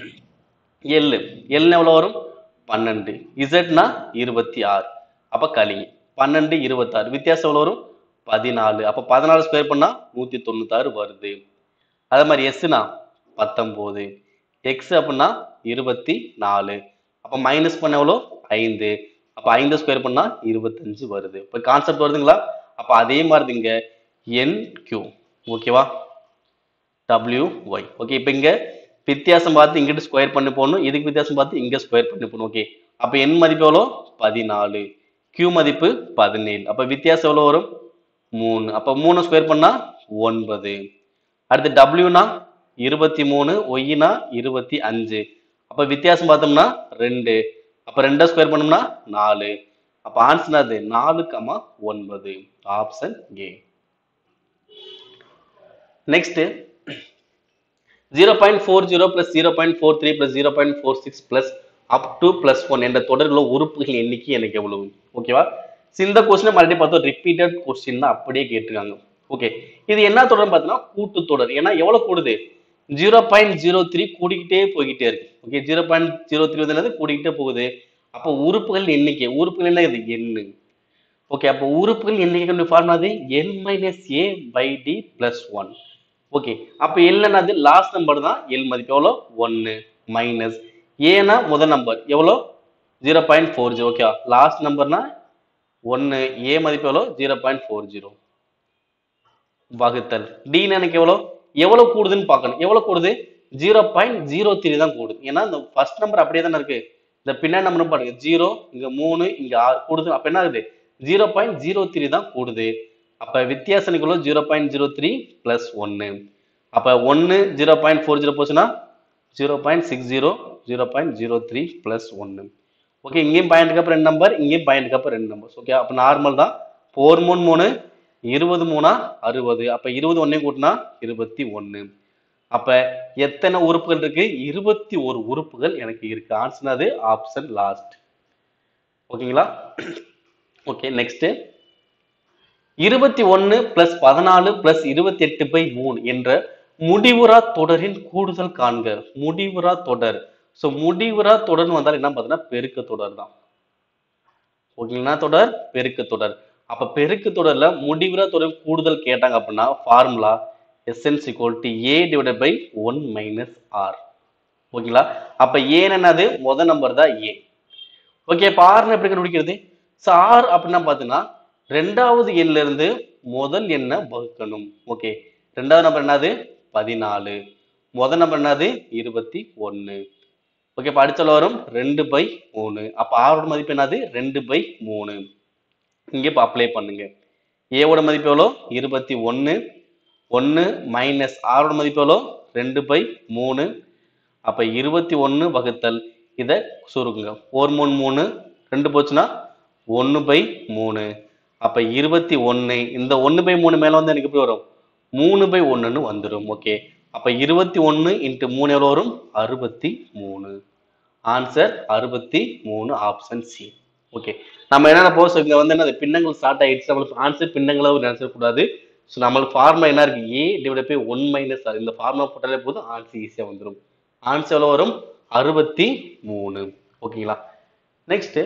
எல்லு எல்னு எவ்வளோ வரும் பன்னெண்டு இசட்னா இருபத்தி ஆறு அப்போ கழிங்க பன்னெண்டு இருபத்தாறு வித்தியாசம் எவ்வளோ வரும் பதினாலு அப்போ பதினாலு ஸ்கொயர் பண்ணால் நூற்றி தொண்ணூத்தாறு வருது அதே மாதிரி எஸ்னா பத்தொம்போது எக்ஸ் அப்படின்னா இருபத்தி நாலு அப்போ மைனஸ் பண்ண எவ்வளோ ஐந்து அப்போ ஐந்து ஸ்கொயர் பண்ணா இருபத்தஞ்சு வருது இப்போ கான்செப்ட் வருதுங்களா அப்போ அதே மாதிரி இங்க என் கியூ ஓகேவா டபிள்யூ ஒய் ஓகே இப்போ இங்க வித்தியாசம் பார்த்து இங்கிட்டு ஸ்கொயர் பண்ணி போகணும் இதுக்கு வித்தியாசம் பார்த்து இங்க ஸ்கொயர் பண்ணி போகணும் ஓகே அப்போ என் மதிப்பு எவ்வளோ பதினாலு கியூ மதிப்பு பதினேழு அப்போ வித்தியாசம் எவ்வளோ வரும் மூணு அப்போ மூணு ஸ்கொயர் பண்ணா ஒன்பது அடுத்து டபிள்யூனா இருபத்தி மூணு ஒய்னா இருபத்தி அஞ்சு அப்போ வித்தியாசம் பார்த்தோம்னா ரெண்டு அப்போ ரெண்டை ஸ்கொயர் பண்ணோம்னா நாலு அப்போ ஆன்சர் அது நாலு கமா ஒன்பது option A next zero point four zero plus zero point four three plus zero point four six plus up to plus one என்ற தொடரில் உள்ள உறுப்புகள் எண்ணிக்கை எனக்கு எவ்வளவு ஓகேவா இந்த கொஸ்டினை மறுபடியும் பார்த்தோம் ரிப்பீட்டட் கொஸ்டின் தான் அப்படியே கேட்டிருக்காங்க ஓகே இது என்ன தொடர்னு பார்த்தீங்கன்னா கூட்டு தொடர் ஏன்னா எவ்வளவு கூடுது ஜீரோ பாயிண்ட் ஜீரோ த்ரீ கூடிக்கிட்டே போய்கிட்டே இருக்கு okay zero point zero three வந்து என்னது கூடிக்கிட்டே போகுது அப்போ உறுப்புகள் எண்ணிக்கை உறுப்புகள் என்ன இது எண்ணு ஓகே அப்போ உறுப்புகள் எண்ணிக்கை ஃபார்முலா அது N minus A by D plus one okay அப்போ எல் என்னது லாஸ்ட் நம்பர் தான் எல் மதிப்பு எவ்வளோ ஒன்று மைனஸ் ஏனா முதல் நம்பர் எவ்வளோ zero point four zero okay last நம்பர்னா ஒன்று ஏ மதிப்பு எவ்வளோ ஜீரோ பாயிண்ட் ஃபோர் ஜீரோ வகுத்தல் டின்னு எனக்கு எவ்வளோ எவ்வளவு கூடுதுன்னு பார்க்கணும் எவ்வளவு கூடுது ஜீரோ பாயிண்ட் ஜீரோ த்ரீ தான் கூடுது ஏன்னா இந்த ஃபர்ஸ்ட் நம்பர் அப்படியே தானே இருக்கு இந்த பின்னாடி நம்பர் பாருங்க ஜீரோ இங்க மூணு இங்க ஆறு கூடுது அப்ப என்ன ஆகுது ஜீரோ பாயிண்ட் ஜீரோ த்ரீ தான் கூடுது அப்ப வித்தியாசனிக்குள்ள zero point zero three plus ஒன்னு அப்ப ஒன்னு ஜீரோ பாயிண்ட் ஃபோர் ஜீரோ போச்சுன்னா zero point six zero zero point zero three plus ஒன்னு ஓகே இங்கேயும் பாயிண்ட்டுக்கு அப்புறம் ரெண்டு நம்பர் இங்கேயும் பாயிண்ட்டுக்கு அப்புறம் ரெண்டு நம்பர்ஸ் ஓகே அப்போ நார்மல் தான் ஃபோர் மூணு மூணு இருபது மூணா அறுபது அப்ப இருபது ஒன்னே கூட்டினா இருபத்தி ஒன்னு அப்ப எத்தனை உறுப்புகள் இருக்கு இருபத்தி ஒரு உறுப்புகள் எனக்கு இருக்கு ஆன்சர் அது ஆப்ஷன் லாஸ்ட் ஓகேங்களா ஓகே நெக்ஸ்ட் இருபத்தி ஒன்னு பிளஸ் பதினாலு பிளஸ் இருபத்தி எட்டு பை மூணு என்ற முடிவுறா தொடரின் கூடுதல் காண்க முடிவுறா தொடர் சோ முடிவுறா தொடர்னு வந்தால் என்ன பார்த்தீங்கன்னா பெருக்க தொடர் தான் ஓகேங்களா தொடர் பெருக்க தொடர் அப்ப பெருக்கு தொடர்ல முடிவுறா தொடர் கூடுதல் கேட்டாங்க அப்படின்னா formula SNS equal to A divided by one minus R ஓகேங்களா அப்ப ஏன் என்னது முத நம்பர் தான் ஏ ஓகே இப்ப ஆர்னு எப்படி கண்டுபிடிக்கிறது ஸோ ஆர் அப்படின்னா பார்த்தீங்கன்னா ரெண்டாவது எண்ல இருந்து முதல் எண்ணை வகுக்கணும் ஓகே ரெண்டாவது நம்பர் என்னது பதினாலு முதல் நம்பர் என்னது இருபத்தி ஒன்னு ஓகே இப்போ அடுத்த வரும் ரெண்டு பை மூணு அப்போ ஆரோட மதிப்பு என்னது ரெண்டு பை மூணு இங்கே இப்போ அப்ளை பண்ணுங்க ஏவோட மதிப்பு எவ்வளோ இருபத்தி ஒன்று ஒன்று மைனஸ் ஆரோட மதிப்பு எவ்வளோ ரெண்டு பை மூணு அப்போ இருபத்தி ஒன்று வகுத்தல் இதை சுருக்குங்க ஒரு மூணு மூணு ரெண்டு போச்சுன்னா ஒன்று பை மூணு அப்போ இருபத்தி ஒன்று இந்த ஒன்று பை மூணு மேலே வந்து எனக்கு எப்படி வரும் மூணு பை ஒன்றுன்னு வந்துடும் ஓகே அப்போ இருபத்தி ஒன்று இன்ட்டு மூணு எவ்வளோ வரும் அறுபத்தி மூணு ஆன்சர் அறுபத்தி மூணு ஆப்ஷன் சி ஓகே நம்ம என்னென்ன போஸ் இங்க வந்து என்ன பின்னங்கள் ஸ்டார்ட் ஆயிடுச்சு நம்மளுக்கு ஆன்சர் பின்னங்களை நினைச்சிட கூடாது ஸோ நம்மளுக்கு ஃபார்முலா என்ன இருக்கு A divide by one minus இந்த ஃபார்முலா போட்டாலே போதும் ஆன்சர் ஈஸியாக வந்துடும் ஆன்சர் எவ்வளோ வரும் அறுபத்தி மூணு ஓகேங்களா நெக்ஸ்ட்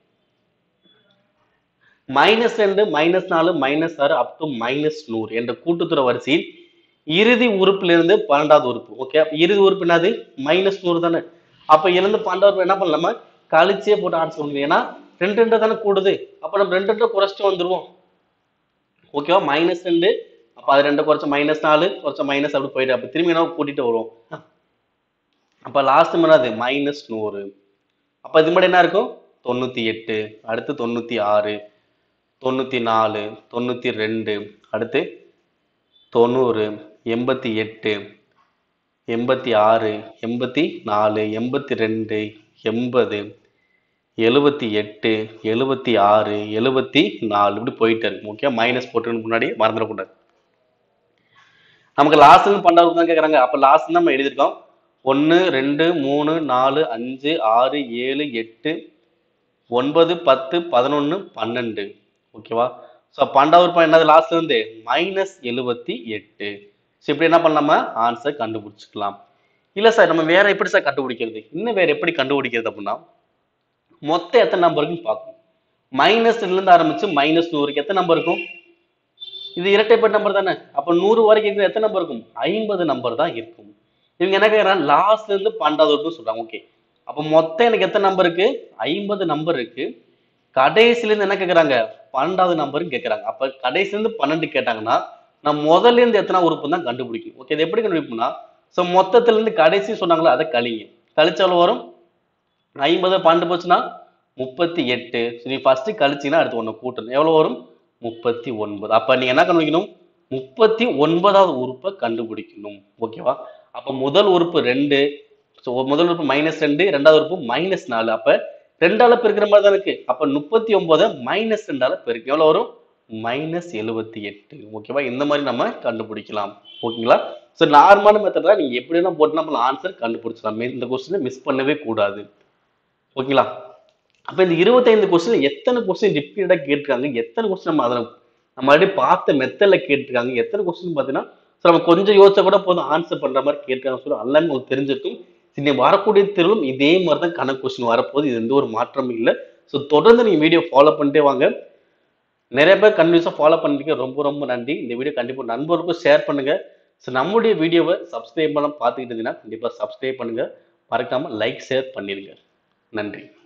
மைனஸ் ரெண்டு மைனஸ் நாலு மைனஸ் ஆறு அப் டு மைனஸ் நூறு என்ற கூட்டுத்தொடர் வரிசையில் இறுதி உறுப்பிலிருந்து பன்னெண்டாவது உறுப்பு ஓகே இறுதி உறுப்பு என்னது மைனஸ் நூறு தானே அப்ப இருந்து பன்னெண்டாவது உறுப்பு என்ன பண்ணலாம கழிச்சே போட்டு ஆன்சர் பண்ணுங்க ஏன்னா ரெண்டு ரெண்டு தானே கூடுது அப்ப நம்ம ரெண்டு ரெண்டு குறைச்சிட்டு வந்துருவோம் ஓகேவா மைனஸ் ரெண்டு அப்ப அது ரெண்டு குறைச்ச மைனஸ் நாலு குறைச்ச மைனஸ் அப்படி போயிட்டு அப்ப திரும்பி என்ன கூட்டிட்டு வருவோம் அப்ப லாஸ்ட் என்னது மைனஸ் நூறு அப்ப இது மட்டும் என்ன இருக்கும் தொண்ணூத்தி எட்டு அடுத்து தொண்ணூத்தி ஆறு தொண்ணூத்தி நாலு தொண்ணூத்தி ரெண்டு அடுத்து தொண்ணூறு எண்பத்தி எட்டு எண்பத்தி ஆறு எண்பத்தி நாலு எண்பத்தி ரெண்டு எண்பது எழுபத்தி எட்டு எழுபத்தி ஆறு எழுபத்தி நாலு இப்படி போயிட்டு இருக்கு ஓகே மைனஸ் போட்டுன்னு முன்னாடி மறந்துடக்கூடாது நமக்கு லாஸ்ட்னு பன்னெண்டு தான் கேட்குறாங்க அப்போ லாஸ்ட் நம்ம எழுதியிருக்கோம் ஒன்று ரெண்டு மூணு நாலு அஞ்சு ஆறு ஏழு எட்டு ஒன்பது பத்து பதினொன்று பன்னெண்டு ஓகேவா ஸோ பன்னெண்டாவது பாயிண்ட் என்னது லாஸ்ட்ல இருந்து மைனஸ் எழுபத்தி எட்டு ஸோ இப்படி என்ன பண்ணலாமா ஆன்சர் கண்டுபிடிச்சிக்கலாம் இல்லை சார் நம்ம வேற எப்படி சார் கண்டுபிடிக்கிறது இன்னும் வேற எப்படி கண்டுபிடிக்கிறது அப்படின்னா மொத்தம் எத்தனை நம்பர் இருக்குன்னு பார்க்கணும் மைனஸ்ல இருந்து ஆரம்பிச்சு மைனஸ் நூறுக்கு எத்தனை நம்பர் இருக்கும் இது இரட்டைப்பட்ட நம்பர் தானே அப்ப நூறு வரைக்கும் இருக்கிற எத்தனை நம்பர் இருக்கும் ஐம்பது நம்பர் தான் இருக்கும் இவங்க என்ன கேட்கறாங்க லாஸ்ட்ல இருந்து பன்னெண்டாவது வரைக்கும் சொல்றாங்க ஓகே அப்ப மொத்தம் எனக்கு எத்தனை நம்பர் இருக்கு ஐம்பது நம்பர் இருக்கு கடைசில இருந்து என்ன கேக்குறாங்க பன்னெண்டாவது நம்பரும் கேக்குறாங்க அப்ப கடைசில இருந்து பன்னெண்டு கேட்டாங்கன்னா நான் முதல்ல இருந்து எத்தனை உறுப்பு தான் கண்டுபிடிக்கும் ஓகே இது எப்படி கண்டுபிடிப்போம்னா ஸோ மொத்தத்துல இருந்து கடைசி சொன்னாங்களோ அதை கழிங்க கழிச்சாலும் வரும் ஐம்பது பன்னெண்டு போச்சுன்னா முப்பத்தி எட்டு நீ ஃபர்ஸ்ட் கழிச்சீங்கன்னா அடுத்து ஒன்று கூட்டணும் எவ்வளவு வரும் முப்பத்தி ஒன்பது அப்ப நீங்க என்ன கண்டுபிடிக்கணும் முப்பத்தி ஒன்பதாவது உறுப்பை கண்டுபிடிக்கணும் ஓகேவா அப்ப முதல் உறுப்பு ரெண்டு ஸோ முதல் உறுப்பு மைனஸ் ரெண்டு ரெண்டாவது உறுப்பு மைனஸ் நாலு அப்ப ரெண்டால பெருக்கிற மாதிரி தான் இருக்கு அப்ப முப்பத்தி ஒன்பதை மைனஸ் ரெண்டால பெருக்கு எவ்வளவு வரும் மைனஸ் எழுபத்தி எட்டு ஓகேவா இந்த மாதிரி நம்ம கண்டுபிடிக்கலாம் ஓகேங்களா ஸோ நார்மலான மெத்தட் நீங்க எப்படி வேணா போட்டு நம்ம ஆன்சர் கண்டுபிடிச்சலாம் இந்த கொஸ்டினை மிஸ் பண்ணவே கூடாது ஓகேங்களா அப்ப இந்த இருபத்தைந்து கொஸ்டின் எத்தனை கொஸ்டின் ரிப்பீட்டடா கேட்டிருக்காங்க எத்தனை கொஸ்டின் நம்ம அதில் நம்ம மறுபடியும் பார்த்த மெத்தட்ல கேட்டிருக்காங்க எத்தனை கொஸ்டின் பார்த்தீங்கன்னா ஸோ நம்ம கொஞ்சம் யோசிச்சா கூட போதும் ஆன்சர் பண்ற மாதிரி கேட்டிருக்காங்க சொல்லி எல்லாமே உங்களுக்கு தெரிஞ்சிருக்கும் இனி வரக்கூடிய தேர்வும் இதே மாதிரி தான் கணக்கு கொஸ்டின் வரப்போகுது இது எந்த ஒரு மாற்றமும் இல்லை ஸோ தொடர்ந்து நீங்க வீடியோ ஃபாலோ பண்ணிட்டே வாங்க நிறைய பேர் கன்வியூஸாக ஃபாலோ பண்ணிருக்கீங்க ரொம்ப ரொம்ப நன்றி இந்த வீடியோ கண்டிப்பாக நண்பருக்கும் ஷேர் பண்ணுங்க ஸோ நம்முடைய வீடியோவை சப்ஸ்கிரைப் பண்ண பார்த்துக்கிட்டு இருந்தீங்கன்னா கண்டிப்பாக சப்ஸ்கிரைப் பண்ணுங்க மறக்காம லைக் ஷேர் பண்ணிருங்க நன்றி